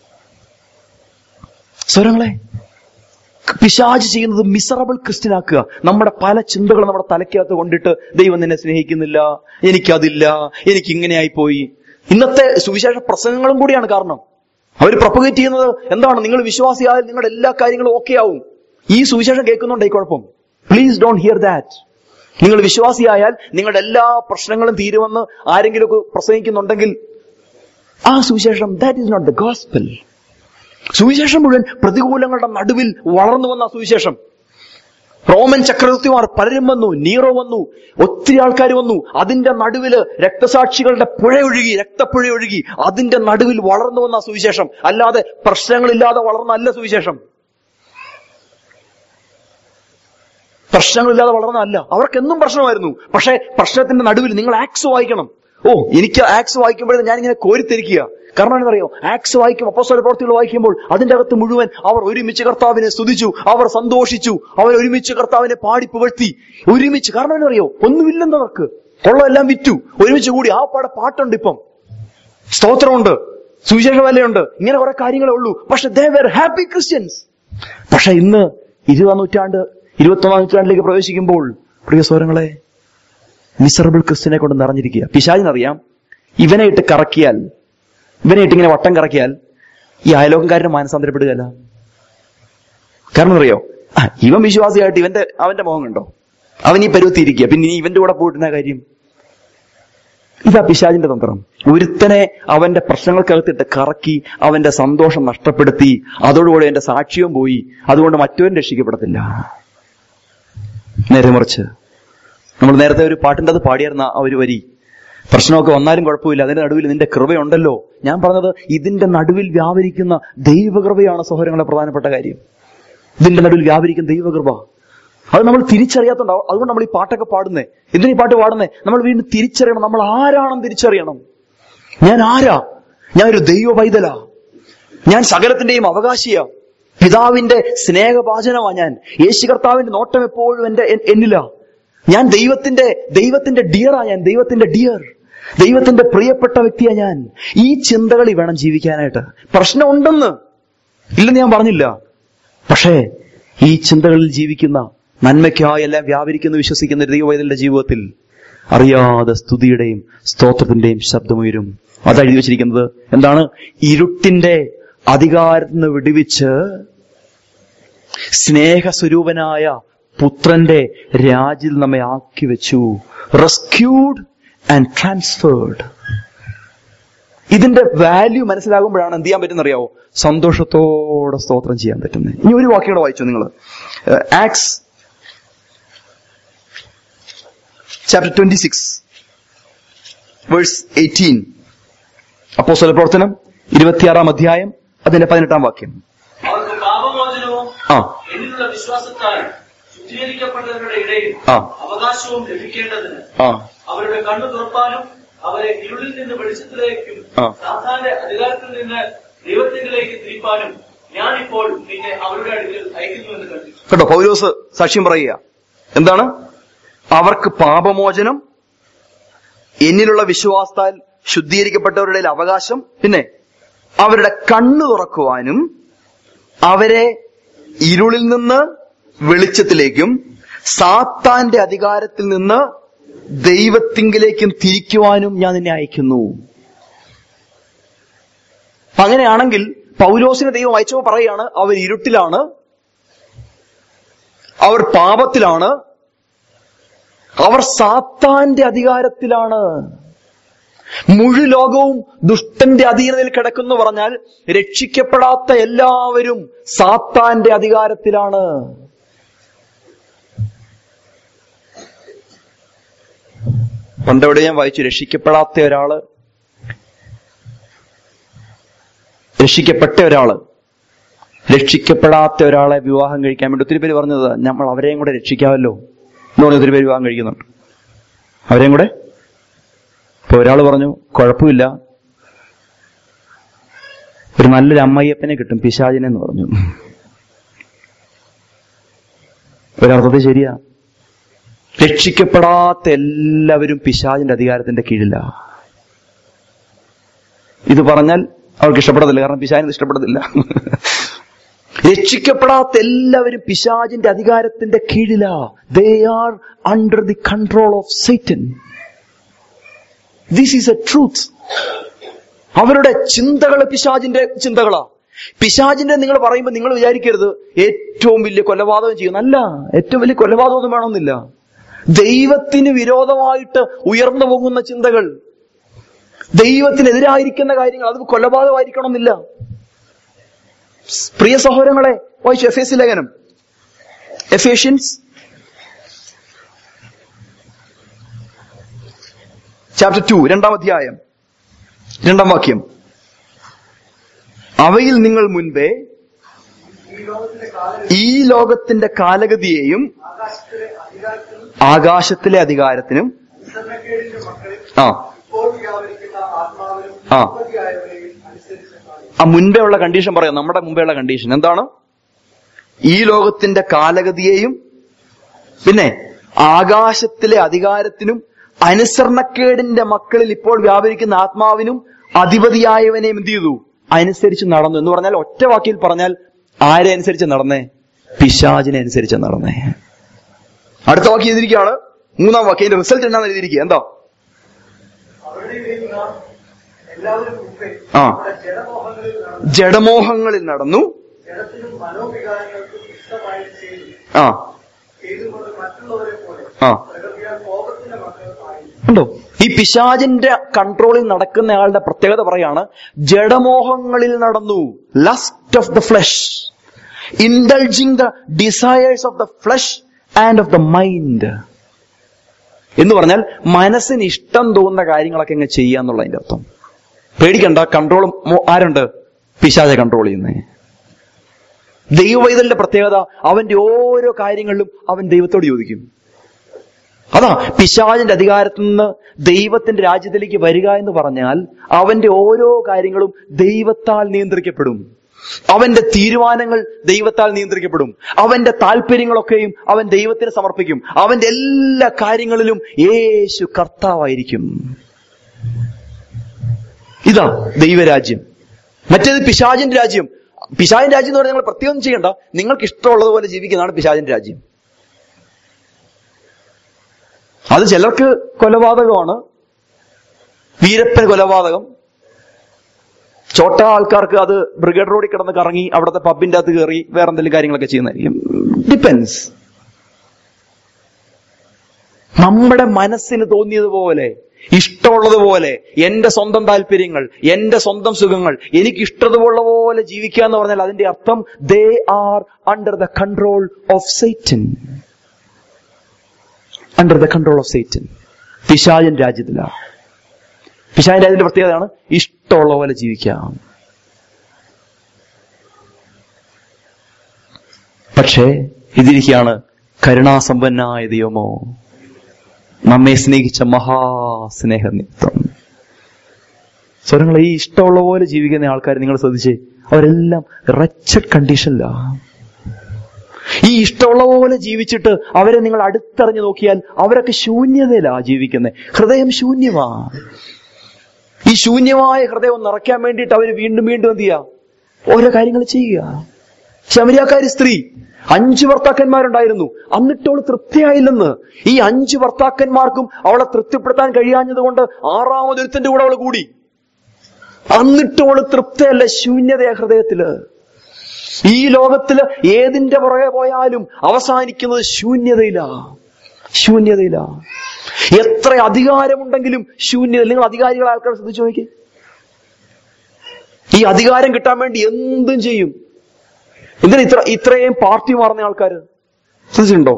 സ്വരങ്ങളെ പിശാജ് ചെയ്യുന്നത് മിസറബിൾ ക്രിസ്ത്യനാക്കുക നമ്മുടെ പല ചിന്തകൾ നമ്മുടെ തലയ്ക്കകത്ത് കൊണ്ടിട്ട് ദൈവം നിന്നെ സ്നേഹിക്കുന്നില്ല എനിക്കതില്ല എനിക്ക് ഇങ്ങനെയായി പോയി ഇന്നത്തെ സുവിശേഷ പ്രസംഗങ്ങളും കൂടിയാണ് കാരണം അവർ പ്രൊപ്പഗേറ്റ് ചെയ്യുന്നത് എന്താണ് നിങ്ങൾ വിശ്വാസിയായാൽ നിങ്ങളുടെ എല്ലാ കാര്യങ്ങളും ഓക്കെ ആവും ഈ സുവിശേഷം കേൾക്കുന്നുണ്ട് ഈ കുഴപ്പം പ്ലീസ് ഡോണ്ട് ഹിയർ ദാറ്റ് നിങ്ങൾ വിശ്വാസിയായാൽ നിങ്ങളുടെ എല്ലാ പ്രശ്നങ്ങളും തീരുമെന്ന് ആരെങ്കിലുമൊക്കെ പ്രസംഗിക്കുന്നുണ്ടെങ്കിൽ ആ സുവിശേഷം that is not the gospel സുവിശേഷം മുഴുവൻ പ്രതികൂലങ്ങളുടെ നടുവിൽ വളർന്നു വന്ന സുവിശേഷം റോമൻ ചക്രവർത്തിമാർ പലരും വന്നു നീറോ വന്നു ഒത്തിരി ആൾക്കാർ വന്നു അതിന്റെ നടുവില് രക്തസാക്ഷികളുടെ പുഴ ഒഴുകി രക്തപ്പുഴ ഒഴുകി അതിന്റെ നടുവിൽ വളർന്നു വന്ന സുവിശേഷം അല്ലാതെ പ്രശ്നങ്ങളില്ലാതെ വളർന്നല്ല സുവിശേഷം പ്രശ്നങ്ങളില്ലാതെ വളർന്നതല്ല അവർക്കെന്നും പ്രശ്നമായിരുന്നു പക്ഷേ പ്രശ്നത്തിന്റെ നടുവിൽ നിങ്ങൾ ആക്സ് വായിക്കണം ഓ എനിക്ക് ആക്സ് വായിക്കുമ്പോഴേ ഞാൻ ഇങ്ങനെ കോരിത്തിരിക്കുക കാരണം എന്താണെന്നറിയോ ആക്സ് വായിക്കും അപ്പോസ്തല പ്രവർത്തികൾ വായിക്കുമ്പോൾ അതിന്റെ അകത്ത് മുഴുവൻ അവർ ഒരുമിച്ച് കർത്താവിനെ സ്തുതിച്ചു അവർ സന്തോഷിച്ചു അവർ ഒരുമിച്ച് കർത്താവിനെ പാടി പുകഴ്ത്തി ഒരുമിച്ച് കാരണം എന്നറിയോ ഒന്നുമില്ലെന്നവർക്ക് ഉള്ളതെല്ലാം വിറ്റു ഒരുമിച്ച് കൂടി ആ പാടെ പാട്ടുണ്ട് ഇപ്പം സ്തോത്രമുണ്ട് സുവിശേഷ വലയുണ്ട് ഇങ്ങനെ കുറെ കാര്യങ്ങളേ ഉള്ളൂ പക്ഷെ ദേ വെർ ഹാപ്പി ക്രിസ്ത്യൻസ് പക്ഷെ ഇന്ന് ഇരുപതാം നൂറ്റാണ്ട് ഇരുപത്തൊന്നാം നൂറ്റാണ്ടിലേക്ക് പ്രവേശിക്കുമ്പോൾ പ്രിയ സ്വരങ്ങളെ മിസറബിൾ ക്രിസ്ത്യനെ കൊണ്ട് നിറഞ്ഞിരിക്കുക പിശാചിനറിയാം ഇവനെ ഇട്ട് കറക്കിയാൽ ഇവനെ ഇട്ട് ഇങ്ങനെ വട്ടം കറക്കിയാൽ ഈ അയലോകംകാരന് മാനസാന്തരപ്പെടുകയല്ല കാരണം അറിയോ ആ, ഇവൻ വിശ്വാസിയായിട്ട് ഇവന്റെ അവന്റെ മുഖം കണ്ടോ അവൻ ഈ പരുവത്തിയിരിക്കുക പിന്നെ ഇനി ഇവന്റെ കൂടെ പോയിട്ടുന്ന കാര്യം ഇതാ പിശാചിന്റെ തന്ത്രം ഒരുത്തനെ അവന്റെ പ്രശ്നങ്ങൾക്കകത്തിട്ട് കറക്കി അവന്റെ സന്തോഷം നഷ്ടപ്പെടുത്തി അതോടുകൂടി അവന്റെ സാക്ഷ്യവും പോയി അതുകൊണ്ട് മറ്റവൻ രക്ഷിക്കപ്പെടത്തില്ല നേരെ മറിച്ച് നമ്മൾ നേരത്തെ ഒരു പാട്ടിന്റെ അത് പാടിയായിരുന്ന ആ ഒരു വരി പ്രശ്നമൊക്കെ വന്നാലും കുഴപ്പമില്ല അതിന്റെ നടുവിൽ നിന്റെ കൃപയുണ്ടല്ലോ ഞാൻ പറഞ്ഞത് ഇതിന്റെ നടുവിൽ വ്യാപരിക്കുന്ന ദൈവകൃപയാണ് സഹോദരങ്ങളെ പ്രധാനപ്പെട്ട കാര്യം ഇതിന്റെ നടുവിൽ വ്യാപരിക്കുന്ന ദൈവകൃപ അത് നമ്മൾ തിരിച്ചറിയാത്തുണ്ടാവും അതുകൊണ്ട് നമ്മൾ ഈ പാട്ടൊക്കെ പാടുന്നേ എന്തിനീ പാട്ട് പാടുന്നേ നമ്മൾ വീണ്ടും തിരിച്ചറിയണം നമ്മൾ ആരാണെന്ന് തിരിച്ചറിയണം ഞാൻ ആരാ ഞാൻ ഒരു ദൈവ പൈതലാ ഞാൻ സകലത്തിന്റെയും അവകാശിയാ പിതാവിന്റെ സ്നേഹഭാചനമാ ഞാൻ യേശു കർത്താവിന്റെ നോട്ടം എപ്പോഴും എന്റെ എൻ- എന്നിലാ ഞാൻ ദൈവത്തിന്റെ ദൈവത്തിന്റെ ഡിയറാ ഞാൻ ദൈവത്തിന്റെ ഡിയർ ദൈവത്തിന്റെ പ്രിയപ്പെട്ട വ്യക്തിയാ ഞാൻ ഈ ചിന്തകളിൽ വേണം ജീവിക്കാനായിട്ട് പ്രശ്നമുണ്ടെന്ന് ഇല്ലെന്ന് ഞാൻ പറഞ്ഞില്ല പക്ഷേ ഈ ചിന്തകളിൽ ജീവിക്കുന്ന നന്മയ്ക്കായി എല്ലാം വ്യാപരിക്കുന്ന വിശ്വസിക്കുന്ന ഒരു ദൈവവൈതലിന്റെ ജീവിതത്തിൽ അറിയാതെ സ്തുതിയുടെയും സ്തോത്രത്തിന്റെയും ശബ്ദമുയരും അതാ എഴുതി വെച്ചിരിക്കുന്നത് എന്താണ് ഇരുട്ടിന്റെ അധികാരത്തിൽ നിന്ന് വിടുവിച്ച് സ്നേഹസ്വരൂപനായ പുത്രന്റെ രാജ്യത്തിൽ നമ്മെ ആക്കി വെച്ചു റെസ്ക്യൂഡ് ആൻഡ് ട്രാൻസ്ഫേർഡ് ഇതിന്റെ വാല്യൂ മനസ്സിലാകുമ്പോഴാണ് എന്ത് ചെയ്യാൻ പറ്റുന്ന അറിയാവോ സന്തോഷത്തോടെ സ്തോത്രം ചെയ്യാൻ പറ്റുന്നത് ഇനി ഒരു വാക്യോടെ വായിച്ചു നിങ്ങൾ Acts chapter twenty six verse eighteen അപ്പോസ്തല പ്രവർത്തനം ഇരുപത്തിയാറാം അധ്യായം അതിന്റെ പതിനെട്ടാം വാക്യം അവർക്ക് പാപമോചനവും ആ എന്നിലുള്ള വിശ്വാസത്താൽ ശുദ്ധീകരിക്കപ്പെട്ടവരുടെ ഇടയിൽ ആ. അവകാശവും ലഭിക്കേണ്ടതിന് ആ അവരുടെ കണ്ണു തുറപ്പാനും അവരെ ഇരുളിൽ നിന്ന് വെളിച്ചത്തിലേക്കും ആ. സാധാരണ അധികാരത്തിൽ നിന്ന് ദൈവത്തിലേക്ക് തിരിപ്പാനും ഞാനിപ്പോൾ നിന്നെ അവരുടെ അടുക്കൽ അയക്കുന്നുവെന്ന് കണ്ടു കേട്ടോ പൗലോസ് സാക്ഷ്യം പറയുക എന്താണ് അവർക്ക് പാപമോചനം എന്നിലുള്ള വിശ്വാസത്താൽ ശുദ്ധീകരിക്കപ്പെട്ടവരുടെ ഇടയിൽ അവകാശം പിന്നെ അവരുടെ കണ്ണു തുറക്കുവാനും അവരെ ഇരുളിൽ നിന്ന് വെളിച്ചത്തിലേക്കും സാത്താന്റെ അധികാരത്തിൽ നിന്ന് ദൈവത്തിങ്കിലേക്കും തിരിക്കുവാനും ഞാൻ നിന്നെ അയക്കുന്നു അപ്പൊ അങ്ങനെയാണെങ്കിൽ പൗലോസിനെ ദൈവം അയച്ചോ പറയാണ് അവർ ഇരുട്ടിലാണ് അവർ പാപത്തിലാണ് അവർ സാത്താന്റെ അധികാരത്തിലാണ് മുഴു ലോകവും ദുഷ്ടന്റെ അധീനതയിൽ കിടക്കുന്നു പറഞ്ഞാൽ രക്ഷിക്കപ്പെടാത്ത എല്ലാവരും സാത്താന്റെ അധികാരത്തിലാണ് പണ്ടെവിടെ ഞാൻ വായിച്ചു രക്ഷിക്കപ്പെടാത്ത ഒരാള് രക്ഷിക്കപ്പെട്ട ഒരാള് രക്ഷിക്കപ്പെടാത്ത ഒരാളെ വിവാഹം കഴിക്കാൻ വേണ്ടി ഒത്തിരി പേര് പറഞ്ഞത് നമ്മൾ അവരെയും കൂടെ രക്ഷിക്കാമല്ലോ എന്ന് പറഞ്ഞ് ഒത്തിരി പേര് വിവാഹം കഴിക്കുന്നുണ്ട് അവരെയും കൂടെ ഇപ്പൊ ഒരാൾ പറഞ്ഞു കുഴപ്പമില്ല ഒരു നല്ലൊരു അമ്മയ്യപ്പനെ കിട്ടും പിശാചിനെ എന്ന് പറഞ്ഞു ഒരർത്ഥത്തിൽ ശരിയാ രക്ഷിക്കപ്പെടാത്ത എല്ലാവരും പിശാചിന്റെ അധികാരത്തിന്റെ കീഴില ഇത് പറഞ്ഞാൽ അവർക്ക് ഇഷ്ടപ്പെടത്തില്ല കാരണം പിശാചിന് ഇഷ്ടപ്പെടത്തില്ല രക്ഷിക്കപ്പെടാത്ത എല്ലാവരും പിശാചിന്റെ അധികാരത്തിന്റെ കീഴില they are under the control of Satan this is a truth അവരുടെ ചിന്തകൾ പിശാചിന്റെ ചിന്തകളാ പിശാചിന്റെ നിങ്ങൾ പറയുമ്പോൾ നിങ്ങൾ വിചാരിക്കരുത് ഏറ്റവും വലിയ കൊലപാതകം ചെയ്യുന്നല്ല ഏറ്റവും വലിയ കൊലപാതകമൊന്നും വേണമെന്നില്ല ദൈവത്തിന് വിരോധമായിട്ട് ഉയർന്നു പോകുന്ന ചിന്തകൾ ദൈവത്തിനെതിരായിരിക്കുന്ന കാര്യങ്ങൾ അത് കൊലപാതകമായിരിക്കണമെന്നില്ല പ്രിയ സഹോദരങ്ങളെ വായിച്ചു എഫ് എസ് ലേഖനം എഫേഷ്യൻസ് ചാപ്റ്റർ ടു രണ്ടാം അധ്യായം രണ്ടാം വാക്യം അവയിൽ നിങ്ങൾ മുൻപേ ഈ ലോകത്തിന്റെ കാലം ഈ ലോകത്തിന്റെ കാലഗതിയെയും ആകാശത്തിലെ അധികാരത്തിലും ആകാശത്തിലെ അധികാരത്തിനും വിസരണക്കേടിന്റെ മക്കളിൽ ആ ഇപ്പോൾ വ്യാപരിക്കുന്ന ആത്മാവിലും ആ. ഉത്പത്തിയായവരെയും അനുസരിച്ച് കാണിക്കും. ആ മുൻപേ ഉള്ള കണ്ടീഷൻ പറയാം നമ്മുടെ മുമ്പേ ഉള്ള കണ്ടീഷൻ എന്താണ് ഈ ലോകത്തിന്റെ കാലഗതിയെയും പിന്നെ ആകാശത്തിലെ അധികാരത്തിനും അനുസരണക്കേടിന്റെ മക്കളിൽ ഇപ്പോൾ വ്യാപരിക്കുന്ന ആത്മാവിനും അധിപതിയായവനെയും എന്ത് ചെയ്തു അനുസരിച്ച് നടന്നു എന്ന് പറഞ്ഞാൽ ഒറ്റ വാക്കിൽ പറഞ്ഞാൽ ആരെ അനുസരിച്ച് നടന്നേ പിശാചിനെ അനുസരിച്ച് നടന്നേ അടുത്ത വാക്യം എഴുതിയിരിക്കുകയാണ് മൂന്നാം വാക്യം അതിന്റെ റിസൾട്ട് എന്നാന്ന് എഴുതിയിരിക്കുക എന്താ അവരുടെ ഇടയിൽ നാം എല്ലാവരും മുമ്പേ ആ. നമ്മുടെ ജഡമോഹങ്ങളിൽ നടന്നു ജഡമോഹങ്ങളിൽ നടന്നു ജഡത്തിനും മനോവികാരങ്ങൾക്കും ഇഷ്ടമായി ചെയ്തു ആ ചെയ്തുകൊണ്ട് മറ്റുള്ളവരെ പോലെ ആ പ്രകൃതിയാൽ കോപത്തിന്റെ മക്കൾ ആയി ഉണ്ടോ ഈ പിശാചിന്റെ കൺട്രോളിൽ നടക്കുന്ന ആളുടെ പ്രത്യേകത പറയാണ് ജഡമോഹങ്ങളിൽ നടന്നു lust of the flesh indulging the desires of the flesh and of the mind എന്ന് പറഞ്ഞാൽ മനസ്സിന് ഇഷ്ടം തോന്നുന്ന കാര്യങ്ങളൊക്കെ ഇങ്ങ് ചെയ്യാന്നുള്ളതിന്റെ അർത്ഥം പേടിക്കണ്ട കൺട്രോൾ ആരുണ്ട് പിശാച കൺട്രോൾ ചെയ്യുന്നേ ദൈവവൈതലിന്റെ പ്രത്യേകത അവന്റെ ഓരോ കാര്യങ്ങളിലും അവൻ ദൈവത്തോട് ചോദിക്കും അതാ പിശാചിന്റെ അധികാരത്തിൽ നിന്ന് ദൈവത്തിന്റെ രാജ്യത്തിലേക്ക് വരിക എന്ന് പറഞ്ഞാൽ അവന്റെ ഓരോ കാര്യങ്ങളും ദൈവത്താൽ നിയന്ത്രിക്കപ്പെടും അവന്റെ തീരുമാനങ്ങൾ ദൈവത്താൽ നിയന്ത്രിക്കപ്പെടും അവന്റെ താല്പര്യങ്ങളൊക്കെയും അവൻ ദൈവത്തിന് സമർപ്പിക്കും അവന്റെ എല്ലാ കാര്യങ്ങളിലും യേശു കർത്താവായിരിക്കും ഇതാ ദൈവരാജ്യം മറ്റേത് പിശാചിന്റെ രാജ്യം പിശാചിന്റെ രാജ്യം എന്ന് പറഞ്ഞാൽ നിങ്ങൾ പ്രത്യേകം ചെയ്യണ്ട നിങ്ങൾക്ക് ഇഷ്ടമുള്ളതുപോലെ ജീവിക്കുന്നതാണ് പിശാചിന്റെ രാജ്യം അത് ചിലർക്ക് കൊലപാതകമാണ് വീരപ്പൻ കൊലപാതകം ചോട്ട ആൾക്കാർക്ക് അത് ബ്രിഗേഡ് റോഡിൽ കിടന്ന് കറങ്ങി അവിടുത്തെ പബിന്റെ അകത്ത് കയറി വേറെ എന്തെങ്കിലും കാര്യങ്ങളൊക്കെ ചെയ്യുന്നതായിരിക്കും ഡിപ്പെൻസ് നമ്മുടെ മനസ്സിന് തോന്നിയതുപോലെ ഇഷ്ടമുള്ളതുപോലെ എന്റെ സ്വന്തം താല്പര്യങ്ങൾ എന്റെ സ്വന്തം സുഖങ്ങൾ എനിക്ക് ഇഷ്ടമുള്ള പോലെ ജീവിക്കുക എന്ന് പറഞ്ഞാൽ അതിന്റെ അർത്ഥം they are under the control of Satan under the control of Satan പിശാചൻ രാജ്യത്തിലാണ് പിശാചൻ രാജ്യത്തിന്റെ പ്രത്യേകതയാണ് ഇഷ്ടമുള്ള പോലെ ജീവിക്കാം പക്ഷേ ഇതിരിക്കുകയാണ് കരുണാസമ്പന്നായ ദൈവമോ നമ്മെ സ്നേഹിച്ച മഹാസ്നേഹനിത്യം സ്വരങ്ങൾ ഈ ഇഷ്ടമുള്ള പോലെ ജീവിക്കുന്ന ആൾക്കാർ നിങ്ങൾ ശ്രദ്ധിച്ചേ അവരെല്ലാം റച്ചഡ് കണ്ടീഷനിലാണ് ഈ ഇഷ്ടമുള്ള പോലെ ജീവിച്ചിട്ട് അവരെ നിങ്ങൾ അടുത്തറിഞ്ഞു നോക്കിയാൽ അവരൊക്കെ ശൂന്യതയിലാ ജീവിക്കുന്നത് ഹൃദയം ശൂന്യമാ ഈ ശൂന്യമായ ഹൃദയം നിറയ്ക്കാൻ വേണ്ടിയിട്ട് അവർ വീണ്ടും വീണ്ടും എന്ത് ചെയ്യുക ഓരോ കാര്യങ്ങൾ ചെയ്യുക ശമരിയാക്കാരി സ്ത്രീ അഞ്ചു ഭർത്താക്കന്മാരുണ്ടായിരുന്നു എന്നിട്ട് അവൾ തൃപ്തിയായില്ലെന്ന് ഈ അഞ്ചു ഭർത്താക്കന്മാർക്കും അവളെ തൃപ്തിപ്പെടുത്താൻ കഴിയാഞ്ഞതുകൊണ്ട് ആറാമതൊരുത്തന്റെ കൂടെ അവൾ കൂടി എന്നിട്ട് അവള് തൃപ്തിയല്ല ശൂന്യതയാ ഹൃദയത്തില് ഈ ലോകത്തില് ഏതിന്റെ പുറകെ പോയാലും അവസാനിക്കുന്നത് ശൂന്യതയിലാ ശൂന്യതയില എത്ര അധികാരമുണ്ടെങ്കിലും ശൂന്യത നിങ്ങൾ അധികാരികളെ ആൾക്കാർ ശ്രദ്ധിച്ചു നോക്കി ഈ അധികാരം കിട്ടാൻ വേണ്ടി എന്തും ചെയ്യും എന്തിനാ ഇത്ര ഇത്രയും പാർട്ടി മാറുന്ന ആൾക്കാർ ശ്രദ്ധിച്ചിട്ടുണ്ടോ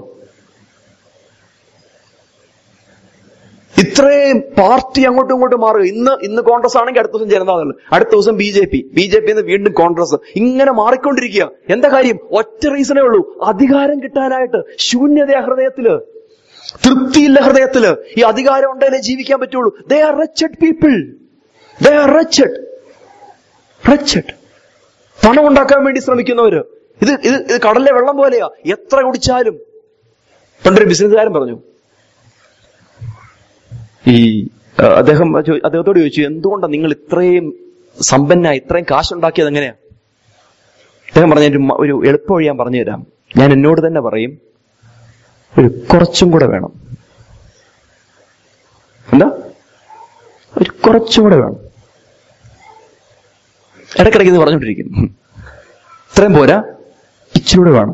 ഇത്രയും പാർട്ടി അങ്ങോട്ടും ഇങ്ങോട്ടും മാറുക ഇന്ന് ഇന്ന് കോൺഗ്രസ് ആണെങ്കിൽ അടുത്ത ദിവസം ജനതാദൾ അടുത്ത ദിവസം B J P B J P വീണ്ടും കോൺഗ്രസ് ഇങ്ങനെ മാറിക്കൊണ്ടിരിക്കുക എന്താ കാര്യം ഒറ്റ റീസണേ ഉള്ളൂ അധികാരം കിട്ടാനായിട്ട് ശൂന്യത ഹൃദയത്തില് തൃപ്തിയില്ല ഹൃദയത്തില് ഈ അധികാരം ഉണ്ടെങ്കിലേ ജീവിക്കാൻ പറ്റുള്ളൂ they are wretched people they are wretched wretched പണം ഉണ്ടാക്കാൻ വേണ്ടി ശ്രമിക്കുന്നവര് ഇത് ഇത് ഇത് കടലിലെ വെള്ളം പോലെയാ എത്ര കുടിച്ചാലും പണ്ടൊരു ബിസിനസ്സുകാരൻ പറഞ്ഞു ഈ ആ, അദ്ദേഹം ചോ- അദ്ദേഹത്തോട് ചോദിച്ചു എന്തുകൊണ്ടാണ് നിങ്ങൾ ഇത്രയും സമ്പന്നായി ഇത്രയും കാശുണ്ടാക്കിയത് എങ്ങനെയാ അദ്ദേഹം പറഞ്ഞ ഒരു മ- ഒരു എളുപ്പ വഴി ഞാൻ പറഞ്ഞു തരാം ഞാൻ എന്നോട് തന്നെ പറയും ഒരു കുറച്ചും കൂടെ വേണം എന്താ ഒരു കുറച്ചും കൂടെ വേണം ഇടയ്ക്കിടയ്ക്ക് ഇത് പറഞ്ഞുകൊണ്ടിരിക്കും ഇത്രയും പോരാ ഇച്ചിരൂടെ വേണം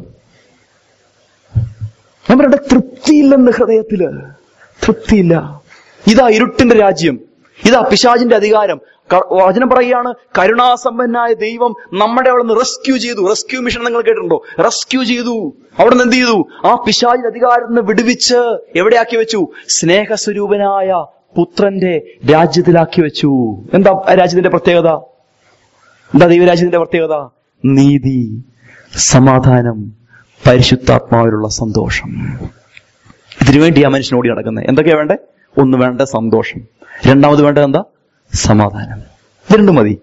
ഞാൻ പറയട്ടെ തൃപ്തിയില്ലെന്ന് ഹൃദയത്തില് തൃപ്തിയില്ല ഇതാ ഇരുട്ടിന്റെ രാജ്യം ഇതാ പിശാചിന്റെ അധികാരം ക- വചനം പറയുകയാണ് കരുണാസമ്പന്നായ ദൈവം നമ്മുടെ അവിടെ നിന്ന് റെസ്ക്യൂ ചെയ്തു റെസ്ക്യൂ മിഷൻ നിങ്ങൾ കേട്ടിട്ടുണ്ടോ റെസ്ക്യൂ ചെയ്തു അവിടെ നിന്ന് എന്ത് ചെയ്തു ആ പിശാചിന്റെ അധികാരത്തിൽ നിന്ന് വിടുവിച്ച് എവിടെയാക്കി വെച്ചു സ്നേഹസ്വരൂപനായ പുത്രന്റെ രാജ്യത്തിലാക്കി വെച്ചു എന്താ ആ രാജ്യത്തിന്റെ പ്രത്യേകത എന്താ ദൈവരാജ്യത്തിന്റെ പ്രത്യേകത നീതി സമാധാനം പരിശുദ്ധാത്മാവിലുള്ള സന്തോഷം ഇതിനു വേണ്ടി ആ മനുഷ്യൻ ഓടി നടക്കുന്നത് എന്തൊക്കെയാ വേണ്ടേ ഒന്ന് വേണ്ട സന്തോഷം രണ്ടാമത് വേണ്ടത് എന്താ സമാധാനം ഇത് രണ്ടും മതി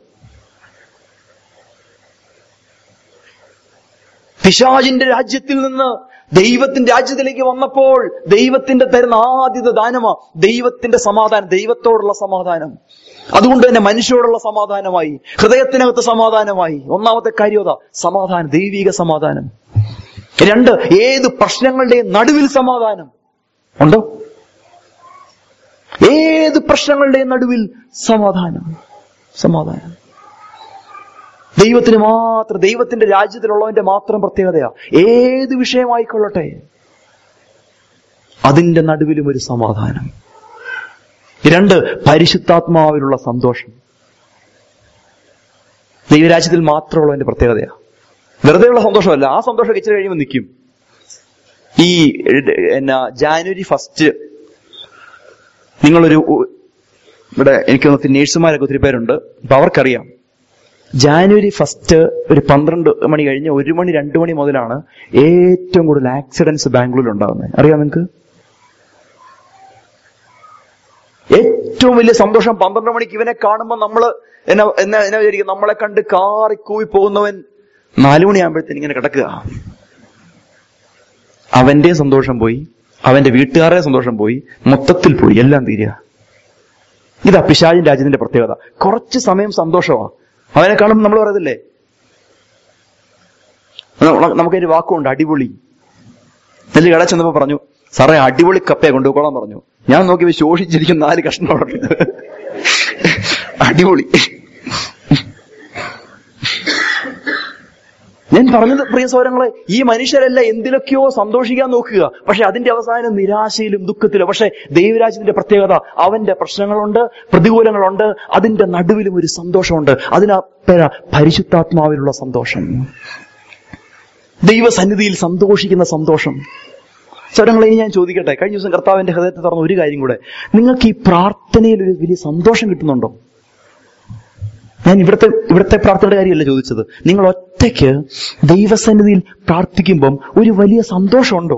പിശാചിന്റെ രാജ്യത്തിൽ നിന്ന് ദൈവത്തിന്റെ രാജ്യത്തിലേക്ക് വന്നപ്പോൾ ദൈവത്തിന്റെ തരുന്ന ആദ്യത്തെ ദാനമാ ദൈവത്തിന്റെ സമാധാനം ദൈവത്തോടുള്ള സമാധാനം അതുകൊണ്ട് തന്നെ മനുഷ്യരോടുള്ള സമാധാനമായി ഹൃദയത്തിനകത്ത് സമാധാനമായി ഒന്നാമത്തെ കാര്യത സമാധാനം ദൈവിക സമാധാനം രണ്ട് ഏത് പ്രശ്നങ്ങളുടെയും നടുവിൽ സമാധാനം ഉണ്ടോ ഏത് പ്രശ്നങ്ങളുടെയും നടുവിൽ സമാധാനം സമാധാനം ദൈവത്തിന് മാത്രം ദൈവത്തിന്റെ രാജ്യത്തിലുള്ളവന്റെ മാത്രം പ്രത്യേകതയാ ഏത് വിഷയമായിക്കൊള്ളട്ടെ അതിന്റെ നടുവിലും ഒരു സമാധാനം രണ്ട് പരിശുദ്ധാത്മാവിലുള്ള സന്തോഷം ദൈവരാജ്യത്തിൽ മാത്രമുള്ളതിന്റെ പ്രത്യേകതയാ വെറുതെയുള്ള സന്തോഷമല്ല ആ സന്തോഷം ഇച്ചിരി കഴിയുമ്പോൾ നിൽക്കും ഈ എ- എന്നാ ജാനുവരി ഫസ്റ്റ് നിങ്ങളൊരു ഉ- ഇവിടെ എനിക്ക് തോന്നുന്നു നേഴ്സുമാരൊക്കെ ഒത്തിരി പേരുണ്ട് അപ്പൊ അവർക്കറിയാം ജാനുവരി ഫസ്റ്റ് ഒരു പന്ത്രണ്ട് മണി കഴിഞ്ഞ് ഒരു മണി രണ്ടു മണി മുതലാണ് ഏറ്റവും കൂടുതൽ ആക്സിഡൻസ് ബാംഗ്ലൂരിൽ ഉണ്ടാകുന്നത് അറിയാം നിങ്ങൾക്ക് ഏറ്റവും വലിയ സന്തോഷം പന്ത്രണ്ട് മണിക്ക് ഇവനെ കാണുമ്പോൾ നമ്മള് എന്നാ എന്നാ എന്നാ വിചാരിക്കും നമ്മളെ കണ്ട് കാറി കൂവി പോകുന്നവൻ നാലു മണിയാകുമ്പോഴത്തേന് ഇങ്ങനെ കിടക്കുക അവന്റെ സന്തോഷം പോയി അവന്റെ വീട്ടുകാരുടെ സന്തോഷം പോയി മൊത്തത്തിൽ പോയി എല്ലാം തീരുക ഇതാ പിശാചിൻ രാജ്യത്തിന്റെ പ്രത്യേകത കുറച്ച് സമയം സന്തോഷമാ അവനെ കാണുമ്പോൾ നമ്മൾ പറയത്തില്ലേ ന- നമുക്കൊരു വാക്കുണ്ട് അടിപൊളി നെല്ല് കട ചെന്നപ്പോ പറഞ്ഞു സാറേ അടിപൊളി കപ്പയെ കൊണ്ടുപോകോളാൻ പറഞ്ഞു ഞാൻ നോക്കിയപ്പോ ശോഷിച്ചിരിക്കും നാല് കഷ്ണം അവിടെ ഉണ്ട്. അടിപൊളി ഞാൻ പറഞ്ഞത് പ്രിയ സൗരങ്ങളെ ഈ മനുഷ്യരെല്ലാം എന്തിലൊക്കെയോ സന്തോഷിക്കാൻ നോക്കുക പക്ഷെ അതിന്റെ അവസാനം നിരാശയിലും ദുഃഖത്തിലും പക്ഷെ ദൈവരാജ്യത്തിന്റെ പ്രത്യേകത അവന്റെ പ്രശ്നങ്ങളുണ്ട് പ്രതികൂലങ്ങളുണ്ട് അതിന്റെ നടുവിലും ഒരു സന്തോഷമുണ്ട് അതിനാ പേരാ പരിശുദ്ധാത്മാവിലുള്ള സന്തോഷം ദൈവസന്നിധിയിൽ സന്തോഷിക്കുന്ന സന്തോഷം സൗരങ്ങളെ ഇനി ഞാൻ ചോദിക്കട്ടെ കഴിഞ്ഞ ദിവസം കർത്താവിന്റെ ഹൃദയത്തിൽ തുറന്ന ഒരു കാര്യം കൂടെ നിങ്ങൾക്ക് ഈ പ്രാർത്ഥനയിൽ ഒരു വലിയ സന്തോഷം കിട്ടുന്നുണ്ടോ ഞാൻ ഇവിടുത്തെ ഇവിടുത്തെ പ്രാർത്ഥനയുടെ കാര്യമല്ല ചോദിച്ചത് നിങ്ങൾ ഒറ്റയ്ക്ക് ദൈവസന്നിധിയിൽ പ്രാർത്ഥിക്കുമ്പം ഒരു വലിയ സന്തോഷമുണ്ടോ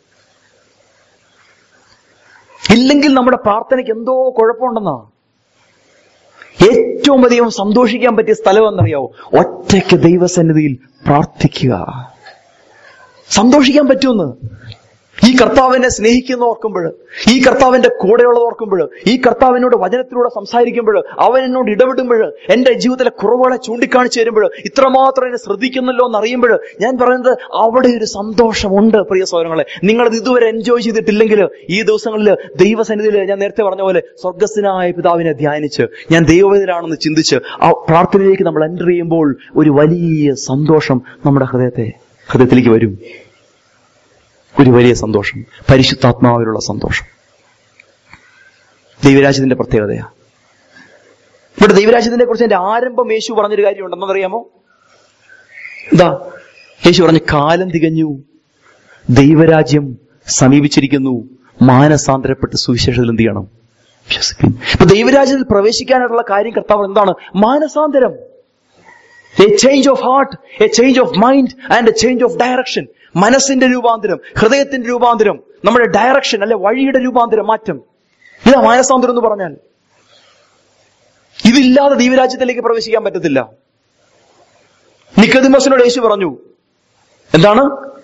ഇല്ലെങ്കിൽ നമ്മുടെ പ്രാർത്ഥനയ്ക്ക് എന്തോ കുഴപ്പമുണ്ടെന്നാ ഏറ്റവും അധികം സന്തോഷിക്കാൻ പറ്റിയ സ്ഥലം എന്നറിയാവോ ഒറ്റയ്ക്ക് ദൈവസന്നിധിയിൽ പ്രാർത്ഥിക്കുക സന്തോഷിക്കാൻ പറ്റുമെന്ന് ഈ കർത്താവിനെ സ്നേഹിക്കുന്ന ഓർക്കുമ്പോൾ ഈ കർത്താവിന്റെ കൂടെയുള്ളത് ഓർക്കുമ്പോൾ ഈ കർത്താവിനോട് വചനത്തിലൂടെ സംസാരിക്കുമ്പോൾ അവൻ എന്നോട് ഇടപെടുമ്പോൾ എന്റെ ജീവിതത്തിലെ കുറവുകളെ ചൂണ്ടിക്കാണിച്ചു തരുമ്പോൾ ഇത്രമാത്രം എന്നെ ശ്രദ്ധിക്കുന്നല്ലോ എന്ന് അറിയുമ്പോൾ ഞാൻ പറയുന്നത് അവിടെ ഒരു സന്തോഷമുണ്ട് പ്രിയ സൗരങ്ങളെ നിങ്ങളത് ഇതുവരെ എൻജോയ് ചെയ്തിട്ടില്ലെങ്കിൽ ഈ ദിവസങ്ങളിൽ ദൈവസന്നിധിയിൽ ഞാൻ നേരത്തെ പറഞ്ഞ പോലെ സ്വർഗസ്വനായ പിതാവിനെ ധ്യാനിച്ച് ഞാൻ ദൈവവേദനാണെന്ന് ചിന്തിച്ച് ആ പ്രാർത്ഥനയിലേക്ക് നമ്മൾ എൻ്റർ ചെയ്യുമ്പോൾ ഒരു വലിയ സന്തോഷം നമ്മുടെ ഹൃദയത്തെ ഹൃദയത്തിലേക്ക് വരും ഒരു വലിയ സന്തോഷം പരിശുദ്ധാത്മാവിലുള്ള സന്തോഷം ദൈവരാജ്യത്തിന്റെ പ്രത്യേകതയാ ഇവിടെ ദൈവരാജ്യത്തിനെ കുറിച്ച് എന്റെ ആരംഭം യേശു പറഞ്ഞൊരു കാര്യം ഉണ്ടെന്നറിയാമോ എന്താ യേശു പറഞ്ഞു കാലം തികഞ്ഞു ദൈവരാജ്യം സമീപിച്ചിരിക്കുന്നു മാനസാന്തരപ്പെട്ട് സുവിശേഷത്തിൽ എന്ത് ചെയ്യണം വിശ്വസിക്കും ഇപ്പൊ ദൈവരാജ്യത്തിൽ പ്രവേശിക്കാനായിട്ടുള്ള കാര്യം കർത്താവ് എന്താണ് മാനസാന്തരം a change of heart a change of mind and a change of direction മനസ്സിന്റെ രൂപാന്തരം ഹൃദയത്തിന്റെ രൂപാന്തരം നമ്മുടെ ഡയറക്ഷൻ അല്ലെ വഴിയുടെ രൂപാന്തരം മാറ്റം ഇതാ മാനസാന്തരം എന്ന് പറഞ്ഞാൽ ഇതില്ലാതെ ദൈവരാജ്യത്തിലേക്ക് പ്രവേശിക്കാൻ പറ്റത്തില്ല നിക്കതിമസിനോട് യേശു പറഞ്ഞു എന്താണ്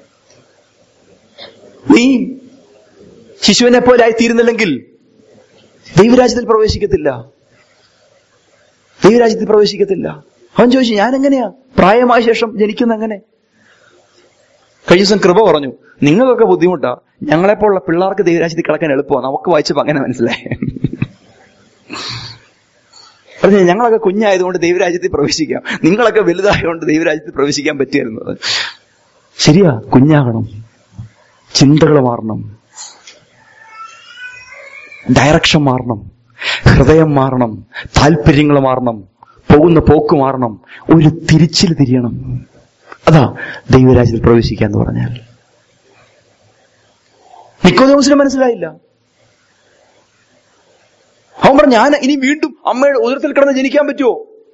നീ ശിശുവിനെ പോലെ ആയിത്തീരുന്നില്ലെങ്കിൽ ദൈവരാജ്യത്തിൽ പ്രവേശിക്കത്തില്ല ദൈവരാജ്യത്തിൽ പ്രവേശിക്കത്തില്ല അവൻ ചോദിച്ചു ഞാൻ എങ്ങനെയാ പ്രായമായ ശേഷം ജനിക്കുന്ന എങ്ങനെ കഴിഞ്ഞ ദിവസം കൃപ പറഞ്ഞു നിങ്ങൾക്കൊക്കെ ബുദ്ധിമുട്ടാ ഞങ്ങളെപ്പോലുള്ള പിള്ളേർക്ക് ദൈവരാജ്യത്തിൽ കിടക്കാൻ എളുപ്പമാണ് നമുക്ക് വായിച്ചപ്പോ അങ്ങനെ മനസ്സിലായി പറഞ്ഞു ഞങ്ങളൊക്കെ കുഞ്ഞായതുകൊണ്ട് ദൈവരാജ്യത്തിൽ പ്രവേശിക്കാം നിങ്ങളൊക്കെ വലുതായതുകൊണ്ട് ദൈവരാജ്യത്തിൽ പ്രവേശിക്കാൻ പറ്റിയായിരുന്നത് ശരിയാ കുഞ്ഞാകണം ചിന്തകൾ മാറണം ഡയറക്ഷൻ മാറണം ഹൃദയം മാറണം താല്പര്യങ്ങൾ മാറണം പോകുന്ന പോക്ക് മാറണം ഒരു തിരിച്ചിൽ തിരിയണം അതാ ദൈവരാജ്യത്തിൽ പ്രവേശിക്കുക എന്ന് പറഞ്ഞാൽ നിക്കോദേമസിന് മനസ്സിലായില്ല അവൻ പറഞ്ഞു ഞാൻ ഇനി വീണ്ടും അമ്മയുടെ ഉദരത്തിൽ കിടന്ന് ജനിക്കാൻ പറ്റുമോ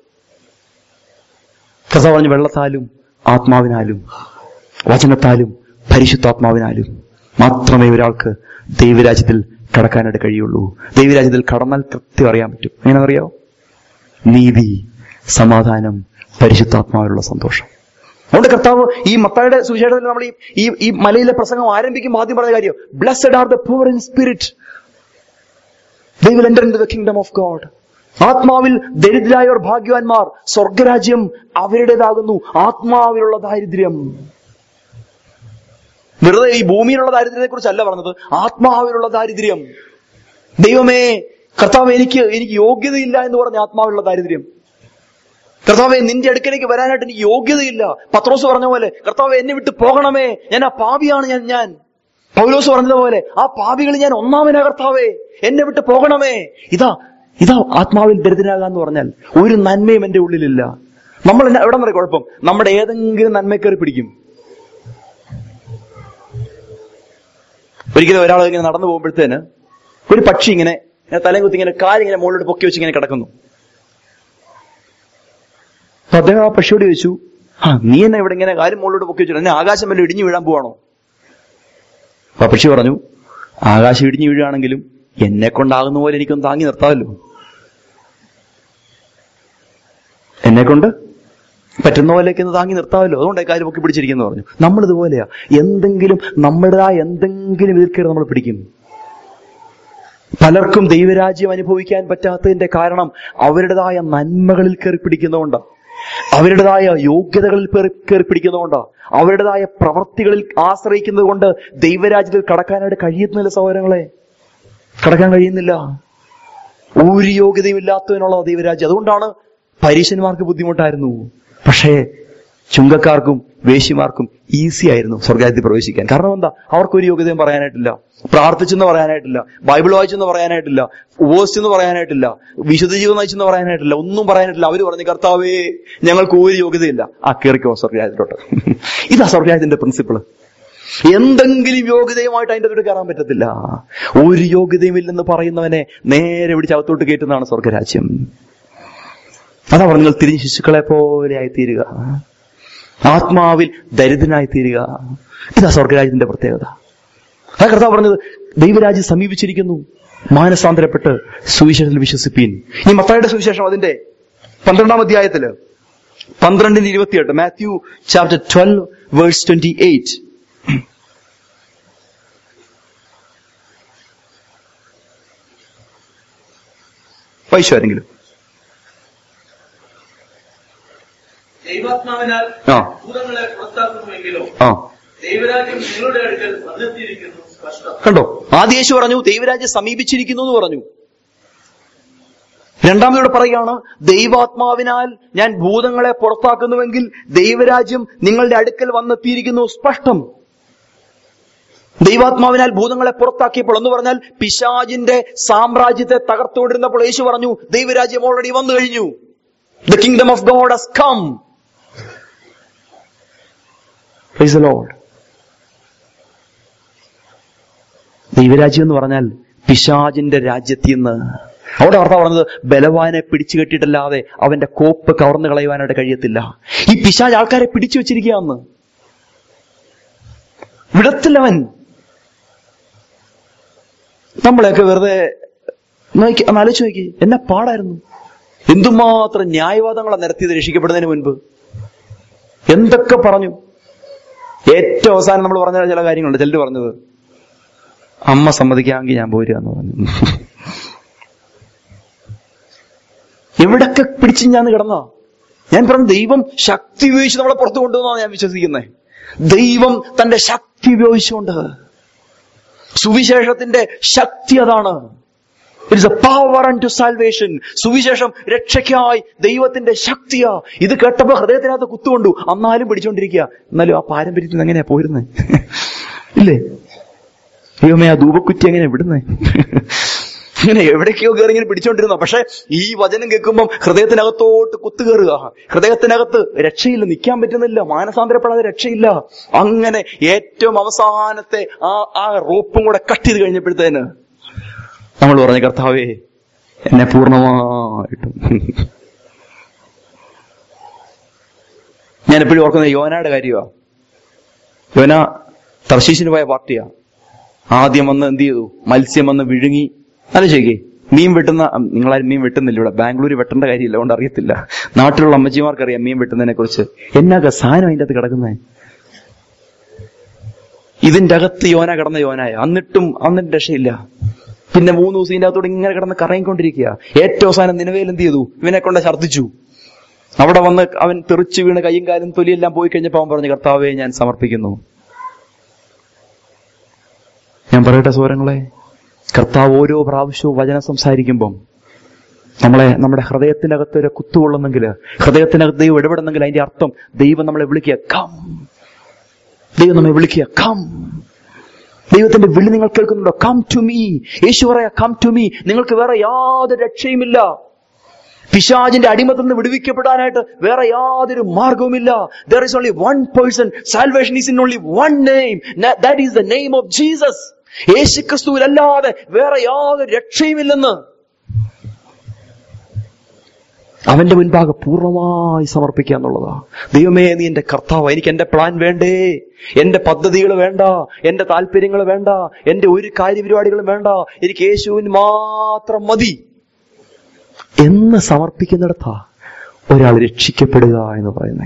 കഥ പറഞ്ഞു വെള്ളത്താലും ആത്മാവിനാലും വചനത്താലും പരിശുദ്ധാത്മാവിനാലും മാത്രമേ ഒരാൾക്ക് ദൈവരാജ്യത്തിൽ കടക്കാനായിട്ട് കഴിയുള്ളൂ ദൈവരാജ്യത്തിൽ കടന്നാൽ കൃത്യം അറിയാൻ പറ്റും എങ്ങനെയാണെന്നറിയാമോ നീതി സമാധാനം പരിശുദ്ധാത്മാവിലുള്ള സന്തോഷം അതുകൊണ്ട് കർത്താവ് ഈ മത്തായുടെ സുവിശേഷത്തിൽ നമ്മൾ ഈ- ഈ ഈ മലയിലെ പ്രസംഗം ആരംഭിക്കുമ്പോൾ ആദ്യം പറഞ്ഞ കാര്യം blessed are the poor in spirit they will enter into the kingdom of God. ആത്മാവിൽ ദരിദ്രായവർ ഭാഗ്യവാന്മാർ സ്വർഗരാജ്യം അവരുടേതാകുന്നു ആത്മാവിലുള്ള ദാരിദ്ര്യം വെറുതെ ഈ ഭൂമിയിലുള്ള ദാരിദ്ര്യത്തെ കുറിച്ചല്ല പറഞ്ഞത് ആത്മാവിലുള്ള ദാരിദ്ര്യം ദൈവമേ കർത്താവ് എനിക്ക് എനിക്ക് യോഗ്യതയില്ല എന്ന് പറഞ്ഞ ആത്മാവിലുള്ള ദാരിദ്ര്യം കർത്താവെ നിന്റെ അടുക്കലേക്ക് വരാനായിട്ട് എനിക്ക് യോഗ്യതയില്ല പത്രോസ് പറഞ്ഞ പോലെ കർത്താവെ എന്നെ വിട്ട് പോകണമേ ഞാൻ ആ പാപിയാണ് ഞാൻ ഞാൻ പൗലോസ് പറഞ്ഞതുപോലെ ആ പാപികൾ ഞാൻ ഒന്നാമനാ കർത്താവേ എന്നെ വിട്ട് പോകണമേ ഇതാ ഇതാ ആത്മാവിൽ ദരിദ്രനാകാന്ന് പറഞ്ഞാൽ ഒരു നന്മയും എന്റെ ഉള്ളിലില്ല നമ്മൾ എന്നെ- എവിടെ നിന്നറിയ കുഴപ്പം നമ്മുടെ ഏതെങ്കിലും നന്മ കയറി പിടിക്കും ഒരിക്കലും ഒരാൾ ഇങ്ങനെ നടന്നു പോകുമ്പോഴത്തേന് ഒരു പക്ഷി ഇങ്ങനെ ഇങ്ങനെ തലയും കുത്തി ഇങ്ങനെ കാലിങ്ങനെ മുകളിലോട്ട് പൊക്കി വെച്ച് ഇങ്ങനെ കിടക്കുന്നു അപ്പൊ അദ്ദേഹം ആ പക്ഷിയോട് ചോദിച്ചു ആ നീ എന്നെ ഇവിടെ ഇങ്ങനെ കാലും മുകളിലോട്ട് പൊക്കി വെച്ചു എന്നെ ആകാശം വല്ല ഇടിഞ്ഞു വീഴാൻ പോവാണോ അപ്പൊ പക്ഷി പറഞ്ഞു ആകാശം ഇടിഞ്ഞു വീഴുകയാണെങ്കിലും എന്നെ കൊണ്ടാകുന്ന പോലെ എനിക്കൊന്ന് താങ്ങി നിർത്താമല്ലോ എന്നെ കൊണ്ട് പറ്റുന്ന പോലെയൊക്കെ ഒന്ന് താങ്ങി നിർത്താമല്ലോ അതുകൊണ്ട് കാര്യം പൊക്കി പിടിച്ചിരിക്കുന്നു പറഞ്ഞു നമ്മൾ ഇതുപോലെയാ എന്തെങ്കിലും നമ്മുടേതായ എന്തെങ്കിലും ഇതിൽ കയറി നമ്മൾ പിടിക്കും പലർക്കും ദൈവരാജ്യം അനുഭവിക്കാൻ പറ്റാത്തതിന്റെ കാരണം അവരുടേതായ നന്മകളിൽ കയറി പിടിക്കുന്നതുകൊണ്ടാണ് അവരുടേതായ യോഗ്യതകളിൽ പേറി- കയറി പിടിക്കുന്നതുകൊണ്ടാ അവരുടേതായ പ്രവൃത്തികളിൽ ആശ്രയിക്കുന്നത് കൊണ്ട് ദൈവരാജ്യത്തിൽ കടക്കാനായിട്ട് കഴിയുന്നില്ല സഹോദരങ്ങളെ കടക്കാൻ കഴിയുന്നില്ല ഒരു യോഗ്യതയും ഇല്ലാത്തതിനുള്ള ദൈവരാജ്യം അതുകൊണ്ടാണ് പരീശന്മാർക്ക് ബുദ്ധിമുട്ടായിരുന്നു പക്ഷേ ചുങ്കക്കാർക്കും വേശ്യമാർക്കും ഈസി ആയിരുന്നു സ്വർഗരാജ്യത്തിൽ പ്രവേശിക്കാൻ കാരണം എന്താ അവർക്ക് ഒരു യോഗ്യതയും പറയാനായിട്ടില്ല പ്രാർത്ഥിച്ചെന്ന് പറയാനായിട്ടില്ല ബൈബിൾ വായിച്ചെന്ന് പറയാനായിട്ടില്ല ഉപവസിച്ചെന്ന് പറയാനായിട്ടില്ല വിശുദ്ധ ജീവൻ നയിച്ചെന്ന് പറയാനായിട്ടില്ല ഒന്നും പറയാനായിട്ടില്ല അവര് പറഞ്ഞു കർത്താവേ ഞങ്ങൾക്ക് ഒരു യോഗ്യതയില്ല ആ കേറിക്കോ സ്വർഗരാജ്യത്തിലോട്ട് ഇതാ സ്വർഗരാജ്യത്തിന്റെ പ്രിൻസിപ്പിള് എന്തെങ്കിലും യോഗ്യതയുമായിട്ട് അതിന്റെ അകത്തോട്ട് കയറാൻ പറ്റത്തില്ല ഒരു യോഗ്യതയും ഇല്ലെന്ന് പറയുന്നവനെ നേരെ പിടിച്ച് അകത്തോട്ട് കയറ്റുന്നതാണ് സ്വർഗരാജ്യം അതാ പറഞ്ഞു നിങ്ങൾ തിരിഞ്ഞ് ശിശുക്കളെ പോലെ ആയിത്തീരുക ആത്മാവിൽ ദരിദ്രനായി തീരുക ഇതാ സ്വർഗരാജ്യത്തിന്റെ പ്രത്യേകത അതാ കർത്താവ് പറഞ്ഞത് ദൈവരാജ്യം സമീപിച്ചിരിക്കുന്നു മാനസാന്തരപ്പെട്ട് സുവിശേഷത്തിൽ വിശ്വസിപ്പീൻ ഈ മത്തായുടെ സുവിശേഷം അതിന്റെ പന്ത്രണ്ടാം അധ്യായത്തില് പന്ത്രണ്ടിന് ഇരുപത്തിയെട്ട് Matthew chapter twelve verse twenty eight വായിച്ചു ആരെങ്കിലും ദൈവാത്മാവിനാൽ ആ ഭൂതങ്ങളെ പുറത്താക്കുന്നുവെങ്കിലോ ആ ദൈവരാജ്യം നിങ്ങളുടെ അടുക്കൽ വന്നെത്തിയിരിക്കുന്നു സ്പഷ്ടം കണ്ടോ ആദ്യ യേശു പറഞ്ഞു ദൈവരാജ്യം സമീപിച്ചിരിക്കുന്നു എന്ന് പറഞ്ഞു രണ്ടാമതോടെ പറയുകയാണ് ദൈവാത്മാവിനാൽ ഞാൻ ഭൂതങ്ങളെ പുറത്താക്കുന്നുവെങ്കിൽ ദൈവരാജ്യം നിങ്ങളുടെ അടുക്കൽ വന്നെത്തിയിരിക്കുന്നു സ്പഷ്ടം ദൈവാത്മാവിനാൽ ഭൂതങ്ങളെ പുറത്താക്കിയപ്പോൾ എന്ന് പറഞ്ഞാൽ പിശാജിന്റെ സാമ്രാജ്യത്തെ തകർത്തുകൊണ്ടിരുന്നപ്പോൾ യേശു പറഞ്ഞു ദൈവരാജ്യം ഓൾറെഡി വന്നു കഴിഞ്ഞു the kingdom of God has come praise the Lord ദൈവരാജ്യം എന്ന് പറഞ്ഞാൽ പിശാജിന്റെ രാജ്യത്തിൽ നിന്ന് അവിടെ വാർത്ത പറഞ്ഞത് ബലവാനെ പിടിച്ചു കെട്ടിയിട്ടല്ലാതെ അവന്റെ കോപ്പ് കവർന്നു കളയുവാനായിട്ട് കഴിയത്തില്ല ഈ പിശാജ് ആൾക്കാരെ പിടിച്ചു വെച്ചിരിക്കുകയെന്ന് വിടത്തില്ലവൻ നമ്മളെയൊക്കെ വെറുതെ നോക്കി ഒന്ന് ആലോചിച്ച് നോക്കി എന്നെ പാടായിരുന്നു എന്തുമാത്രം ന്യായവാദങ്ങളെ നിരത്തിയത് രക്ഷിക്കപ്പെടുന്നതിന് മുൻപ് എന്തൊക്കെ പറഞ്ഞു ഏറ്റവും അവസാനം നമ്മൾ പറഞ്ഞ ചില കാര്യങ്ങളുണ്ട് ചിലര് പറഞ്ഞത് അമ്മ സമ്മതിക്കാമെങ്കിൽ ഞാൻ പോരുക എന്ന് പറഞ്ഞു എവിടൊക്കെ പിടിച്ച് ഞാൻ കിടന്നോ ഞാൻ പറഞ്ഞു ദൈവം ശക്തി ഉപയോഗിച്ച് നമ്മളെ പുറത്തു കൊണ്ടുവന്നാണ് ഞാൻ വിശ്വസിക്കുന്നത് ദൈവം തന്റെ ശക്തി ഉപയോഗിച്ചുകൊണ്ട് സുവിശേഷത്തിന്റെ ശക്തി അതാണ് it's a power and to salvation സുവിശേഷം രക്ഷയ്ക്കായി ദൈവത്തിന്റെ ശക്തിയാ ഇത് കേട്ടപ്പോ ഹൃദയത്തിനകത്ത് കുത്തുകൊണ്ടു അന്നാലും പിടിച്ചോണ്ടിരിക്കുക എന്നാലും ആ പാരമ്പര്യത്തിൽ നിന്ന് എങ്ങനെയാ പോയിരുന്നേ ഇല്ലേ ദൈവമേ ആ ധൂപക്കുറ്റി എങ്ങനെ വിടുന്നേ ഇങ്ങനെ എവിടേക്കോ കയറി ഇങ്ങനെ പിടിച്ചോണ്ടിരുന്ന പക്ഷെ ഈ വചനം കേൾക്കുമ്പം ഹൃദയത്തിനകത്തോട്ട് കുത്തുകയറുക ഹൃദയത്തിനകത്ത് രക്ഷയില്ല നിൽക്കാൻ പറ്റുന്നില്ല മാനസാന്തരപ്പെടാതെ രക്ഷയില്ല അങ്ങനെ ഏറ്റവും അവസാനത്തെ ആ ആ റോപ്പും കൂടെ കട്ട് ചെയ്ത് കഴിഞ്ഞപ്പോഴത്തേന് നമ്മൾ പറഞ്ഞ കർത്താവേ എന്നെ പൂർണ്ണമായിട്ടും ഞാൻ എപ്പോഴും ഓർക്കുന്നത് യോനയുടെ കാര്യമാ യോന തർശീശിന് പോയ പാർട്ടിയാ ആദ്യം വന്ന് എന്ത് ചെയ്തു മത്സ്യം വന്ന് വിഴുങ്ങി അല്ല ചോദിക്കേ മീൻ വെട്ടുന്ന ഉം, നിങ്ങളാരും മീൻ വെട്ടുന്നില്ല ഇവിടെ ബാംഗ്ലൂർ വെട്ടേണ്ട കാര്യമില്ല അതുകൊണ്ട് അറിയത്തില്ല നാട്ടിലുള്ള അമ്മച്ചിമാർക്ക് അറിയാം മീൻ വെട്ടുന്നതിനെ കുറിച്ച് എന്നാ സാധനം അതിന്റെ അകത്ത് കിടക്കുന്നത് ഇതിന്റെ അകത്ത് യോന കിടന്ന യോനായ എന്നിട്ടും അന്നിട്ട് രക്ഷയില്ല പിന്നെ മൂന്ന് ദിവസം ഇതിന്റെ അകത്തോടെ ഇങ്ങനെ കിടന്ന് കറങ്ങിക്കൊണ്ടിരിക്കുക ഏറ്റവും അവസാനം നിലവേൽ എന്ത് ചെയ്തു ഇവനെ കൊണ്ട് ഛർദ്ദിച്ചു അവിടെ വന്ന് അവൻ തെറിച്ചു വീണ് കൈയും കാലും തൊലിയെല്ലാം പോയി കഴിഞ്ഞപ്പോ അവൻ പറഞ്ഞു കർത്താവെ ഞാൻ സമർപ്പിക്കുന്നു ഞാൻ പറയട്ടെ സോരങ്ങളെ കർത്താവ് ഓരോ പ്രാവശ്യവും വചനം സംസാരിക്കുമ്പം നമ്മളെ നമ്മുടെ ഹൃദയത്തിനകത്ത് ഒരു കുത്തുകൊള്ളുന്നെങ്കിൽ ഹൃദയത്തിനകത്ത് ദൈവം ഇടപെടുന്നെങ്കിൽ അതിന്റെ അർത്ഥം ദൈവം നമ്മളെ വിളിക്കുക കം ദൈവം നമ്മെ വിളിക്കുക കം ദൈവത്തിന്റെ വിളി നിങ്ങൾ കേൾക്കുന്നുണ്ടോ കം ടു മീ യേശു പറയാ കം ടു മീ നിങ്ങൾക്ക് വേറെ യാതൊരു രക്ഷയുമില്ല പിശാജിന്റെ അടിമത്തിൽ നിന്ന് വിടുവിക്കപ്പെടാനായിട്ട് വേറെ യാതൊരു മാർഗവുമില്ല there is only one person salvation is in only one name that is the name of Jesus Yesu ക്രിസ്തുവിലല്ലാതെ വേറെ യാതൊരു രക്ഷയുമില്ലെന്ന് അവന്റെ മുൻപാകെ പൂർണ്ണമായി സമർപ്പിക്കുക എന്നുള്ളതാ ദൈവമേ നീ എന്റെ കർത്താവ് എനിക്ക് എന്റെ പ്ലാൻ വേണ്ടേ എന്റെ പദ്ധതികൾ വേണ്ട എന്റെ താല്പര്യങ്ങൾ വേണ്ട എന്റെ ഒരു കാര്യപരിപാടികളും വേണ്ട എനിക്ക് യേശുവിന് മാത്രം മതി എന്ന് സമർപ്പിക്കുന്നിടത്താ ഒരാൾ രക്ഷിക്കപ്പെടുക എന്ന് പറയുന്നേ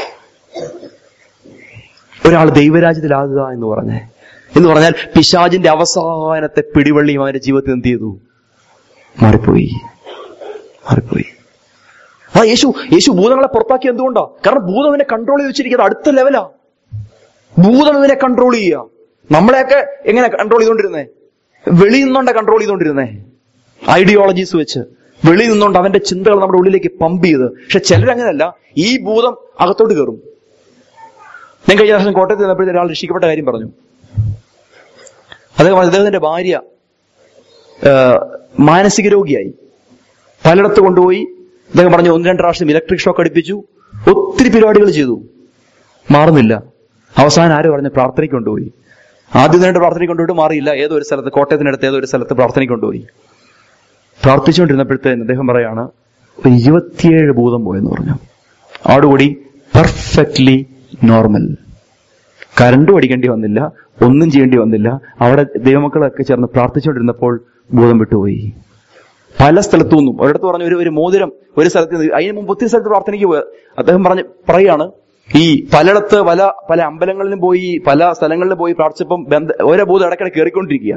ഒരാൾ ദൈവരാജ്യത്തിലാകുക എന്ന് പറഞ്ഞേ എന്ന് പറഞ്ഞാൽ പിശാജിന്റെ അവസാനത്തെ പിടിവള്ളിയും അവന്റെ ജീവിതത്തിൽ എന്ത് ചെയ്തു മാറിപ്പോയി മാറിപ്പോയി ആ യേശു യേശു ഭൂതങ്ങളെ പുറത്താക്കി എന്തുകൊണ്ടാ കാരണം ഭൂതം ഇവനെ കൺട്രോൾ ചെയ്ത് വെച്ചിരിക്കുന്നത് അടുത്ത ലെവലാ ഭൂതം ഇവനെ കൺട്രോൾ ചെയ്യുക നമ്മളെയൊക്കെ എങ്ങനെ കൺട്രോൾ ചെയ്തോണ്ടിരുന്നേ വെളിയിൽ നിന്നോണ്ട കൺട്രോൾ ചെയ്തോണ്ടിരുന്നേ ഐഡിയോളജീസ് വെച്ച് വെളിയിൽ നിന്നുകൊണ്ട് അവന്റെ ചിന്തകൾ നമ്മുടെ ഉള്ളിലേക്ക് പമ്പ് ചെയ്ത് പക്ഷെ ചിലരങ്ങനെയല്ല ഈ ഭൂതം അകത്തോട്ട് കയറും ഞാൻ കഴിഞ്ഞ ദിവസം കോട്ടയത്ത് നിന്നപ്പോഴത്തെ ഒരാൾ രക്ഷിക്കപ്പെട്ട കാര്യം പറഞ്ഞു അദ്ദേഹം പറഞ്ഞു, അദ്ദേഹത്തിന്റെ ഭാര്യ ആ, മാനസിക രോഗിയായി പലയിടത്ത് കൊണ്ടുപോയി അദ്ദേഹം പറഞ്ഞു ഒന്ന് രണ്ട് പ്രാവശ്യം ഇലക്ട്രിക് ഷോക്ക് അടിപ്പിച്ചു ഒത്തിരി പരിപാടികൾ ചെയ്തു മാറുന്നില്ല അവസാനം ആര് പറഞ്ഞു പ്രാർത്ഥനയ്ക്ക് കൊണ്ടുപോയി ആദ്യം രണ്ട് പ്രാർത്ഥനയ്ക്ക് കൊണ്ടുപോയിട്ട് മാറിയില്ല ഏതോ ഒരു സ്ഥലത്ത് കോട്ടയത്തിനടുത്ത് ഏതോ ഒരു സ്ഥലത്ത് പ്രാർത്ഥനയ്ക്ക് കൊണ്ടുപോയി പ്രാർത്ഥിച്ചുകൊണ്ടിരുന്നപ്പോഴത്തേന് അദ്ദേഹം പറയാണ് ഒരു ഇരുപത്തിയേഴ് ഭൂതം പോയെന്ന് പറഞ്ഞു ആടുകൂടി പെർഫെക്റ്റ്ലി നോർമൽ കരണ്ടും അടിക്കേണ്ടി വന്നില്ല ഒന്നും ചെയ്യേണ്ടി വന്നില്ല അവിടെ ദൈവമക്കളൊക്കെ ചേർന്ന് പ്രാർത്ഥിച്ചുകൊണ്ടിരുന്നപ്പോൾ ഭൂതം വിട്ടുപോയി പല സ്ഥലത്തു നിന്നും ഒരിടത്ത് പറഞ്ഞു ഒരു ഒരു മോതിരം ഒരു സ്ഥലത്ത് നിന്ന് അതിന് മുമ്പ് ഒത്തിരി സ്ഥലത്ത് പ്രാർത്ഥനയ്ക്ക് പോയ അദ്ദേഹം പറഞ്ഞ് പറയാണ് ഈ പലയിടത്ത് പല പല അമ്പലങ്ങളിലും പോയി പല സ്ഥലങ്ങളിലും പോയി പ്രാർത്ഥിച്ചപ്പം ബന്ധ ഓരോ ഭൂതം ഇടയ്ക്കിടെ കയറിക്കൊണ്ടിരിക്കുക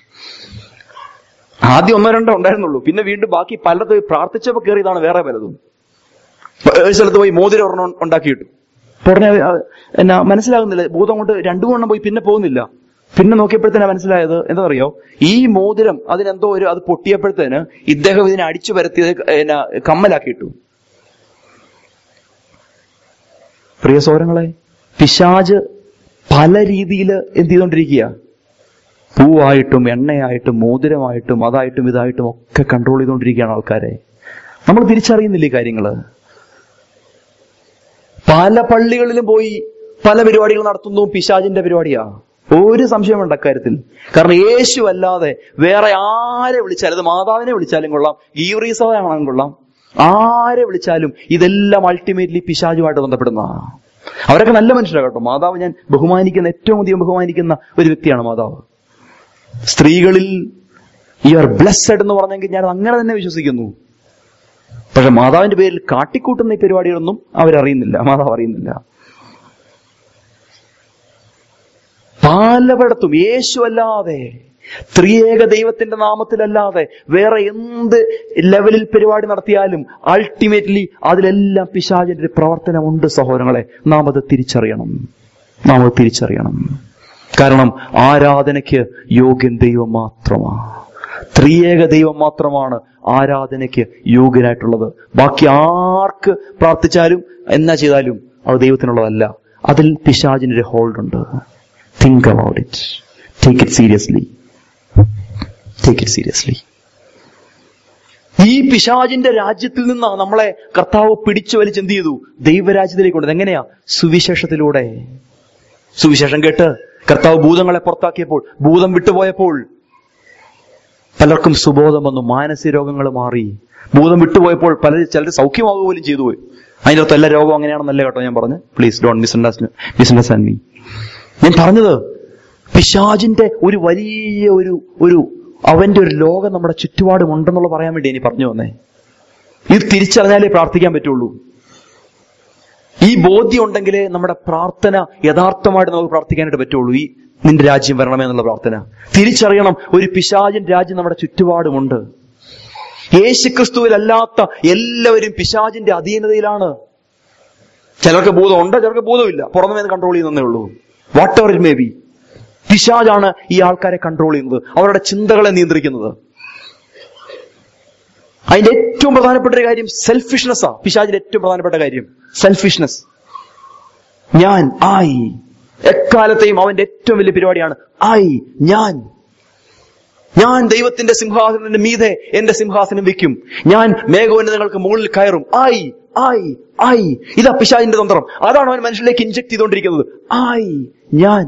ആദ്യം ഒന്നോ രണ്ടോ ഉണ്ടായിരുന്നുള്ളൂ പിന്നെ വീണ്ടും ബാക്കി പലയിടത്ത് പോയി പ്രാർത്ഥിച്ചപ്പോ കയറിയതാണ് വേറെ പലതും ഒരു സ്ഥലത്ത് പോയി മോതിരം ഒരെണ്ണം ഉണ്ടാക്കിയിട്ടു അപ്പൊ ഉടനെ ആ, എന്നാ മനസ്സിലാകുന്നില്ല ഭൂതം കൊണ്ട് രണ്ടു മൂന്നെണ്ണം പോയി പിന്നെ പോകുന്നില്ല പിന്നെ നോക്കിയപ്പോഴത്തേനാ മനസ്സിലായത് എന്താ അറിയോ ഈ മോതിരം അതിനെന്തോ ഒരു അത് പൊട്ടിയപ്പോഴത്തേന് ഇദ്ദേഹം ഇതിനെ അടിച്ചു പരത്തിയത് എന്നാ കമ്മലാക്കിയിട്ടു പ്രിയ സോരങ്ങളെ പിശാജ് പല രീതിയിൽ എന്ത് ചെയ്തോണ്ടിരിക്കുക പൂവായിട്ടും എണ്ണയായിട്ടും മോതിരമായിട്ടും അതായിട്ടും ഇതായിട്ടും ഒക്കെ കൺട്രോൾ ചെയ്തുകൊണ്ടിരിക്കുകയാണ് ആൾക്കാരെ നമ്മൾ തിരിച്ചറിയുന്നില്ല ഈ കാര്യങ്ങള് പല പള്ളികളിലും പോയി പല പരിപാടികൾ നടത്തുന്നു പിശാചിന്റെ പരിപാടിയാ ഒരു സംശയം വേണ്ട അക്കാര്യത്തിൽ കാരണം യേശു അല്ലാതെ വേറെ ആരെ വിളിച്ചാലും അത് മാതാവിനെ വിളിച്ചാലും കൊള്ളാം ഗീവറീസവാണെങ്കിലും കൊള്ളാം ആരെ വിളിച്ചാലും ഇതെല്ലാം അൾട്ടിമേറ്റ്ലി പിശാചുമായിട്ട് ബന്ധപ്പെടുന്ന അവരൊക്കെ നല്ല മനുഷ്യരാണ് കേട്ടോ മാതാവ് ഞാൻ ബഹുമാനിക്കുന്ന ഏറ്റവും അധികം ബഹുമാനിക്കുന്ന ഒരു വ്യക്തിയാണ് മാതാവ് സ്ത്രീകളിൽ യു ആർ ബ്ലെസ്സഡ് എന്ന് പറഞ്ഞെങ്കിൽ ഞാൻ അങ്ങനെ തന്നെ വിശ്വസിക്കുന്നു പക്ഷെ മാതാവിന്റെ പേരിൽ കാട്ടിക്കൂട്ടുന്ന ഈ പരിപാടികളൊന്നും അവരറിയുന്നില്ല മാതാവ് അറിയുന്നില്ല പലയിടത്തും യേശു അല്ലാതെ ത്രിയേക ദൈവത്തിന്റെ നാമത്തിലല്ലാതെ വേറെ എന്ത് ലെവലിൽ പരിപാടി നടത്തിയാലും അൾട്ടിമേറ്റ്ലി അതിലെല്ലാം പിശാചിന്റെ ഒരു പ്രവർത്തനമുണ്ട് സഹോദരങ്ങളെ നാം അത് തിരിച്ചറിയണം നാം അത് തിരിച്ചറിയണം കാരണം ആരാധനയ്ക്ക് യോഗ്യൻ ദൈവം മാത്രമാണ് ത്രിയേക ദൈവം മാത്രമാണ് ആരാധനയ്ക്ക് യോഗ്യനായിട്ടുള്ളത് ബാക്കി ആർക്ക് പ്രാർത്ഥിച്ചാലും എന്നാ ചെയ്താലും അത് ദൈവത്തിനുള്ളതല്ല അതിൽ പിശാചിനൊരു ഹോൾഡ് ഉണ്ട് think about it take it seriously take it seriously ഈ പിശാചിന്റെ രാജ്യത്തിൽ നിന്ന് നമ്മളെ കർത്താവ് പിടിച്ചു വലിച്ച് എന്ത് ചെയ്തു ദൈവരാജ്യത്തിലേക്ക് കൊണ്ടത് എങ്ങനെയാ സുവിശേഷത്തിലൂടെ സുവിശേഷം കേട്ട് കർത്താവ് ഭൂതങ്ങളെ പുറത്താക്കിയപ്പോൾ ഭൂതം വിട്ടുപോയപ്പോൾ പലർക്കും സുബോധം വന്നു മാനസിക രോഗങ്ങൾ മാറി ഭൂതം വിട്ടുപോയപ്പോൾ പലർ ചിലർ സൗഖ്യമാവുക പോലും ചെയ്തു പോയി അതിൻ്റെ അകത്ത് എല്ലാ രോഗവും അങ്ങനെയാണെന്നല്ല കേട്ടോ ഞാൻ പറഞ്ഞു please don't misunderstand misunderstand me ഞാൻ പറഞ്ഞത് പിശാജിന്റെ ഒരു വലിയ ഒരു ഒരു അവന്റെ ഒരു ലോകം നമ്മുടെ ചുറ്റുപാടും ഉണ്ടെന്നുള്ള പറയാൻ വേണ്ടി ഇനി പറഞ്ഞു വന്നേ ഇത് തിരിച്ചറിഞ്ഞാലേ പ്രാർത്ഥിക്കാൻ പറ്റുള്ളൂ ഈ ബോധ്യം ഉണ്ടെങ്കിലേ നമ്മുടെ പ്രാർത്ഥന യഥാർത്ഥമായിട്ട് നമുക്ക് പ്രാർത്ഥിക്കാനായിട്ട് പറ്റുള്ളൂ ഈ നിന്റെ രാജ്യം വരണമേ എന്നുള്ള പ്രാർത്ഥന തിരിച്ചറിയണം ഒരു പിശാചിൻ രാജ്യം നമ്മുടെ ചുറ്റുപാടുമുണ്ട് യേശുക്രിസ്തുവിലല്ലാത്ത എല്ലാവരും പിശാചിന്റെ അധീനതയിലാണ് ചിലർക്ക് ബോധമുണ്ട് ചിലർക്ക് ബോധമില്ല പുറമേ നിന്ന് കൺട്രോൾ ചെയ്യുന്നേ ഉള്ളൂ whatever it may be പിശാജാണ് ഈ ആൾക്കാരെ കൺട്രോൾ ചെയ്യുന്നത് അവരുടെ ചിന്തകളെ നിയന്ത്രിക്കുന്നത് അതിന്റെ ഏറ്റവും പ്രധാനപ്പെട്ട ഒരു കാര്യം സെൽഫിഷ്നെസ്സാ പിശാജിന്റെ ഏറ്റവും പ്രധാനപ്പെട്ട കാര്യം സെൽഫിഷ്നെസ് ഞാൻ ആയി എക്കാലത്തെയും അവന്റെ ഏറ്റവും വലിയ പരിപാടിയാണ് ആയി ഞാൻ ഞാൻ ദൈവത്തിന്റെ സിംഹാസനത്തിന്റെ മീതെ എന്റെ സിംഹാസനം വെക്കും ഞാൻ മേഘോന്നതങ്ങൾക്ക് മുകളിൽ കയറും ആയി ആയി ആയി ഇതാ പിശാജിന്റെ തന്ത്രം അതാണ് അവൻ മനുഷ്യരിലേക്ക് ഇൻജക്ട് ചെയ്തുകൊണ്ടിരിക്കുന്നത് ആയി ഞാൻ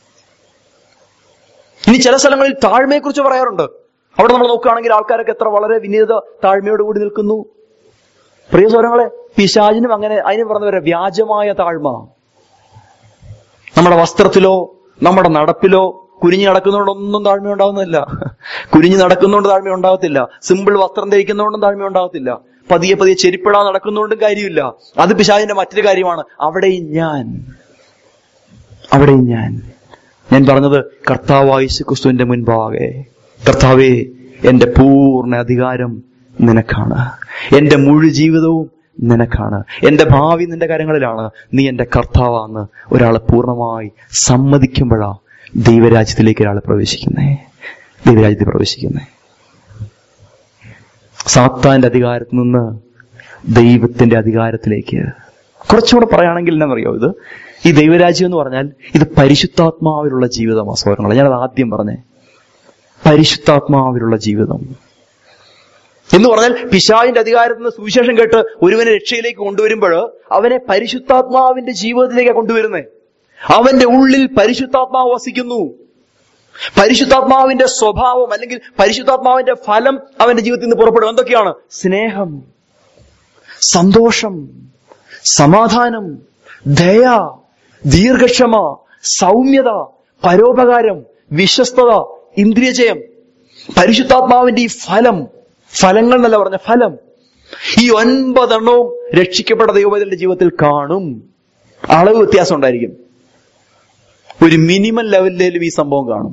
ഇനി ചില സ്ഥലങ്ങളിൽ താഴ്മയെക്കുറിച്ച് പറയാറുണ്ട് അവിടെ നമ്മൾ നോക്കുകയാണെങ്കിൽ ആൾക്കാരൊക്കെ എത്ര വളരെ വിനീത താഴ്മയോടുകൂടി നിൽക്കുന്നു പ്രിയ സ്വരങ്ങളെ പിശാചിനും അങ്ങനെ അതിന് പറഞ്ഞവരെ വ്യാജമായ താഴ്മ നമ്മുടെ വസ്ത്രത്തിലോ നമ്മുടെ നടപ്പിലോ കുനിഞ്ഞു നടക്കുന്നതുകൊണ്ടൊന്നും താഴ്മ ഉണ്ടാകുന്നില്ല കുനിഞ്ഞു നടക്കുന്നതുകൊണ്ട് താഴ്മ ഉണ്ടാകത്തില്ല സിമ്പിൾ വസ്ത്രം ധരിക്കുന്നതുകൊണ്ടും താഴ്മ ഉണ്ടാകത്തില്ല പതിയെ പതിയെ ചെരിപ്പിടാൻ നടക്കുന്നതുകൊണ്ടും കാര്യമില്ല അത് പിശാചിന്റെ മറ്റൊരു കാര്യമാണ് അവിടെയും ഞാൻ അവിടെയും ഞാൻ ഞാൻ പറഞ്ഞത് കർത്താവായ ക്രിസ്തുവിന്റെ മുൻപാകെ കർത്താവേ എന്റെ പൂർണ്ണ അധികാരം നിനക്കാണ് എന്റെ മുഴു ജീവിതവും നിനക്കാണ് എന്റെ ഭാവി നിന്റെ കാര്യങ്ങളിലാണ് നീ എന്റെ കർത്താവാന്ന് ഒരാൾ പൂർണ്ണമായി സമ്മതിക്കുമ്പോഴാ ദൈവരാജ്യത്തിലേക്ക് ഒരാൾ പ്രവേശിക്കുന്നേ ദൈവരാജ്യത്തിൽ പ്രവേശിക്കുന്നേ സാത്താന്റെ അധികാരത്തിൽ നിന്ന് ദൈവത്തിന്റെ അധികാരത്തിലേക്ക് കുറച്ചുകൂടെ പറയുകയാണെങ്കിൽ എന്നാണെന്നറിയോ ഇത് ഈ ദൈവരാജ്യം എന്ന് പറഞ്ഞാൽ ഇത് പരിശുദ്ധാത്മാവിലുള്ള ജീവിതമാ സൗരങ്ങളെ ഞാനത് ആദ്യം പറഞ്ഞേ പരിശുദ്ധാത്മാവിലുള്ള ജീവിതം എന്ന് പറഞ്ഞാൽ പിശാവിന്റെ അധികാരത്തിൽ നിന്ന് സുവിശേഷം കേട്ട് ഒരുവനെ രക്ഷയിലേക്ക് കൊണ്ടുവരുമ്പോൾ അവനെ പരിശുദ്ധാത്മാവിന്റെ ജീവിതത്തിലേക്ക് കൊണ്ടുവരുന്നേ അവന്റെ ഉള്ളിൽ പരിശുദ്ധാത്മാവ് വസിക്കുന്നു പരിശുദ്ധാത്മാവിന്റെ സ്വഭാവം അല്ലെങ്കിൽ പരിശുദ്ധാത്മാവിന്റെ ഫലം അവന്റെ ജീവിതത്തിൽ നിന്ന് പുറപ്പെടും എന്തൊക്കെയാണ് സ്നേഹം സന്തോഷം സമാധാനം ദയ ദീർഘക്ഷമ സൗമ്യത പരോപകാരം വിശ്വസ്തത ഇന്ദ്രിയജയം പരിശുദ്ധാത്മാവിന്റെ ഈ ഫലം ഫലങ്ങൾ എന്നല്ല പറഞ്ഞ ഫലം ഈ ഒൻപതെണ്ണവും രക്ഷിക്കപ്പെട്ട ദൈവത്തിന്റെ ജീവിതത്തിൽ കാണും അളവ് വ്യത്യാസം ഉണ്ടായിരിക്കും ഒരു മിനിമം ലെവലിലും ഈ സംഭവം കാണും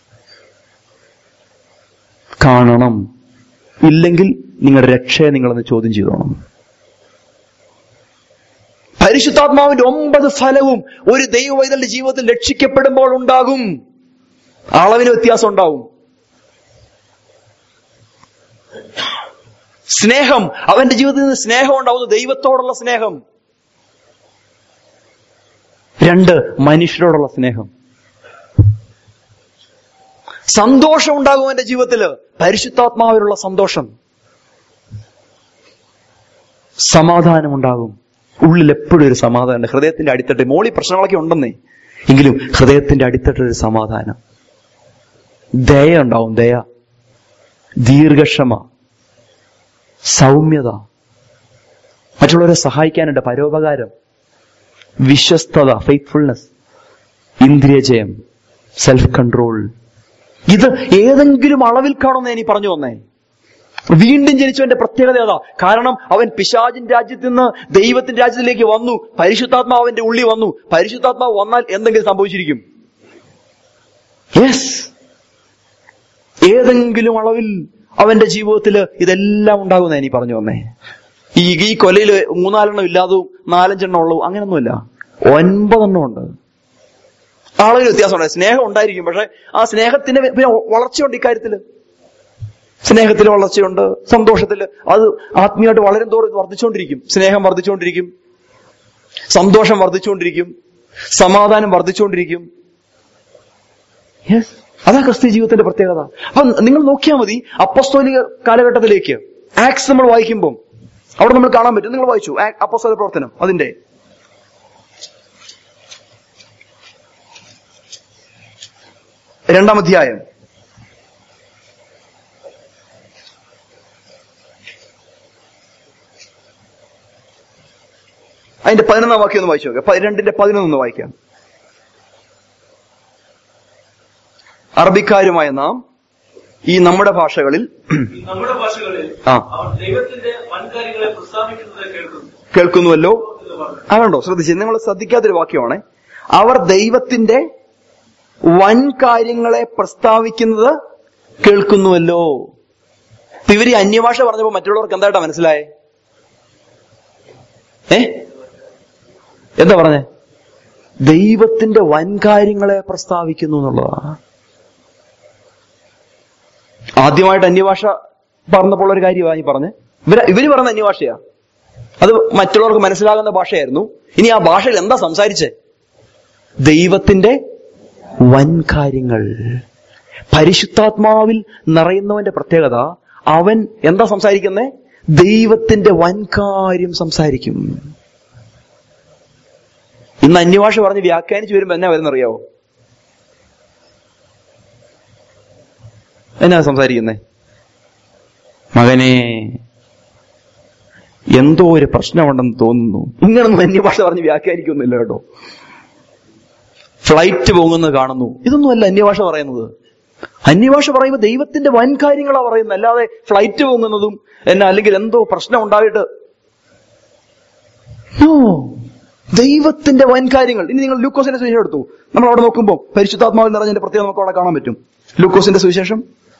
കാണണം ഇല്ലെങ്കിൽ നിങ്ങളുടെ രക്ഷയെ നിങ്ങളൊന്ന് ചോദ്യം ചെയ്തോണം പരിശുദ്ധാത്മാവിന്റെ ഒമ്പത് ഫലവും ഒരു ദൈവവൈതലിന്റെ ജീവിതത്തിൽ രക്ഷിക്കപ്പെടുമ്പോൾ ഉണ്ടാകും അളവിന് വ്യത്യാസം ഉണ്ടാവും സ്നേഹം അവന്റെ ജീവിതത്തിൽ നിന്ന് സ്നേഹം ഉണ്ടാവുന്നു ദൈവത്തോടുള്ള സ്നേഹം രണ്ട് മനുഷ്യരോടുള്ള സ്നേഹം സന്തോഷം ഉണ്ടാകും എന്റെ ജീവിതത്തില് പരിശുദ്ധാത്മാവിലുള്ള സന്തോഷം സമാധാനം ഉണ്ടാകും ഉള്ളിൽ എപ്പോഴും ഒരു സമാധാനം ഹൃദയത്തിന്റെ അടിത്തട്ട് മോളി പ്രശ്നങ്ങളൊക്കെ ഉണ്ടെന്നേ എങ്കിലും ഹൃദയത്തിന്റെ അടിത്തട്ടിൽ ഒരു സമാധാനം ദയ ഉണ്ടാവും ദയ ദീർഘക്ഷമ സൗമ്യത മറ്റുള്ളവരെ സഹായിക്കാനുണ്ട് പരോപകാരം വിശ്വസ്തത ഫെയ്ത്ത്ഫുൾനെസ് ഇന്ദ്രിയജയം സെൽഫ് കൺട്രോൾ ഇത് ഏതെങ്കിലും അളവിൽ കാണുമെന്ന് ഞാൻ ഈ പറഞ്ഞു വന്നേ വീണ്ടും ജനിച്ചവന്റെ പ്രത്യേകത അതാ കാരണം അവൻ പിശാചിൻ രാജ്യത്തിൽ നിന്ന് ദൈവത്തിന്റെ രാജ്യത്തിലേക്ക് വന്നു പരിശുദ്ധാത്മാവ് അവന്റെ ഉള്ളി വന്നു പരിശുദ്ധാത്മാവ് വന്നാൽ എന്തെങ്കിലും സംഭവിച്ചിരിക്കും യെസ് ഏതെങ്കിലും അളവിൽ അവന്റെ ജീവിതത്തിൽ ഇതെല്ലാം ഉണ്ടാകുന്ന ഞാൻ ഈ പറഞ്ഞു വന്നേ ഈ ഈ കൊലയിൽ മൂന്നാലെണ്ണം ഇല്ലാതും നാലഞ്ചെണ്ണം ഉള്ളൂ അങ്ങനൊന്നുമില്ല ഒൻപതെണ്ണം ഉണ്ട് ആളുകൾ വ്യത്യാസമുണ്ട് സ്നേഹം ഉണ്ടായിരിക്കും പക്ഷെ ആ സ്നേഹത്തിന്റെ പിന്നെ വളർച്ചയുണ്ട് ഇക്കാര്യത്തില് സ്നേഹത്തിൽ വളർച്ചയുണ്ട് സന്തോഷത്തിൽ അത് ആത്മീയമായിട്ട് വളരും തോറും ഇത് വർദ്ധിച്ചുകൊണ്ടിരിക്കും സ്നേഹം വർദ്ധിച്ചുകൊണ്ടിരിക്കും സന്തോഷം വർദ്ധിച്ചുകൊണ്ടിരിക്കും സമാധാനം വർദ്ധിച്ചുകൊണ്ടിരിക്കും Yes. അതാ ക്രിസ്ത്യ ജീവിതത്തിന്റെ പ്രത്യേകത അപ്പൊ നിങ്ങൾ നോക്കിയാൽ മതി അപ്പസ്തോലിക കാലഘട്ടത്തിലേക്ക് ആക്സ് നമ്മൾ വായിക്കുമ്പോൾ അവിടെ നമ്മൾ കാണാൻ പറ്റും നിങ്ങൾ വായിച്ചു ആ- അപ്പസ്തോല പ്രവർത്തനം അതിന്റെ രണ്ടാം അധ്യായം അതിന്റെ പതിനൊന്നാം വാക്യം ഒന്ന് വായിച്ചു നോക്കാം രണ്ടിന്റെ പതിനൊന്ന് വായിക്കാം അറബിക്കാരുമായ നാം ഈ നമ്മുടെ ഭാഷകളിൽ ഈ നമ്മുടെ ഭാഷകളിൽ ആ. അവർ ദൈവത്തിന്റെ വൻകാര്യങ്ങളെ പ്രസ്താവിക്കുന്നത് കേൾക്കുന്നു കേൾക്കുന്നുവല്ലോ എന്ന് പറഞ്ഞു അതുണ്ടോ ശ്രദ്ധിച്ച് നിങ്ങൾ ശ്രദ്ധിക്കാത്തൊരു വാക്യമാണ് അവർ ദൈവത്തിന്റെ വൻ കാര്യങ്ങളെ പ്രസ്താവിക്കുന്നത് കേൾക്കുന്നുവല്ലോ ഇപ്പൊ ഇവര് ഈ അന്യഭാഷ പറഞ്ഞപ്പോ മറ്റുള്ളവർക്ക് എന്തായിട്ടാ മനസ്സിലായേ ഏ എന്താ പറഞ്ഞേ ദൈവത്തിന്റെ വൻ കാര്യങ്ങളെ പ്രസ്താവിക്കുന്നു എന്നുള്ളതാ ആദ്യമായിട്ട് അന്യഭാഷ പറഞ്ഞപ്പോൾ ഒരു കാര്യമാണ് ഈ പറഞ്ഞ് ഇവര് ഇവര് പറഞ്ഞ അന്യഭാഷയാ അത് മറ്റുള്ളവർക്ക് മനസ്സിലാകുന്ന ഭാഷയായിരുന്നു ഇനി ആ ഭാഷയിൽ എന്താ സംസാരിച്ചേ ദൈവത്തിന്റെ വൻ കാര്യങ്ങൾ പരിശുദ്ധാത്മാവിൽ നിറയുന്നവന്റെ പ്രത്യേകത അവൻ എന്താ സംസാരിക്കുന്നേ ദൈവത്തിന്റെ വൻ കാര്യം സംസാരിക്കും ഇന്ന് അന്യഭാഷ പറഞ്ഞ് വ്യാഖ്യാനിച്ച് വരുമ്പോ എന്നാ വരുന്നറിയാവോ എന്നാ സംസാരിക്കുന്നേ മകനെ എന്തോ ഒരു പ്രശ്നമുണ്ടെന്ന് തോന്നുന്നു ഇങ്ങനൊന്നും അന്യഭാഷ പറഞ്ഞ് വ്യാഖ്യാനിക്കൊന്നുമില്ല കേട്ടോ ഫ്ലൈറ്റ് പോകുന്നത് കാണുന്നു ഇതൊന്നുമല്ല അന്യഭാഷ പറയുന്നത് അന്യഭാഷ പറയുമ്പോൾ ദൈവത്തിന്റെ വൻ കാര്യങ്ങളാ പറയുന്നത് അല്ലാതെ ഫ്ലൈറ്റ് പോകുന്നതും എന്നാ അല്ലെങ്കിൽ എന്തോ പ്രശ്നം ഉണ്ടായിട്ട് No. ദൈവത്തിന്റെ വൻ കാര്യങ്ങൾ ഇനി നിങ്ങൾ ലൂക്കോസിന്റെ സുവിശേഷം എടുത്തു നമ്മൾ അവിടെ നോക്കുമ്പോൾ പരിശുദ്ധാത്മാവിൽ നിറഞ്ഞതിന്റെ പ്രത്യേകത നമുക്ക് അവിടെ കാണാൻ പറ്റും ലൂക്കോസിന്റെ സുവിശേഷം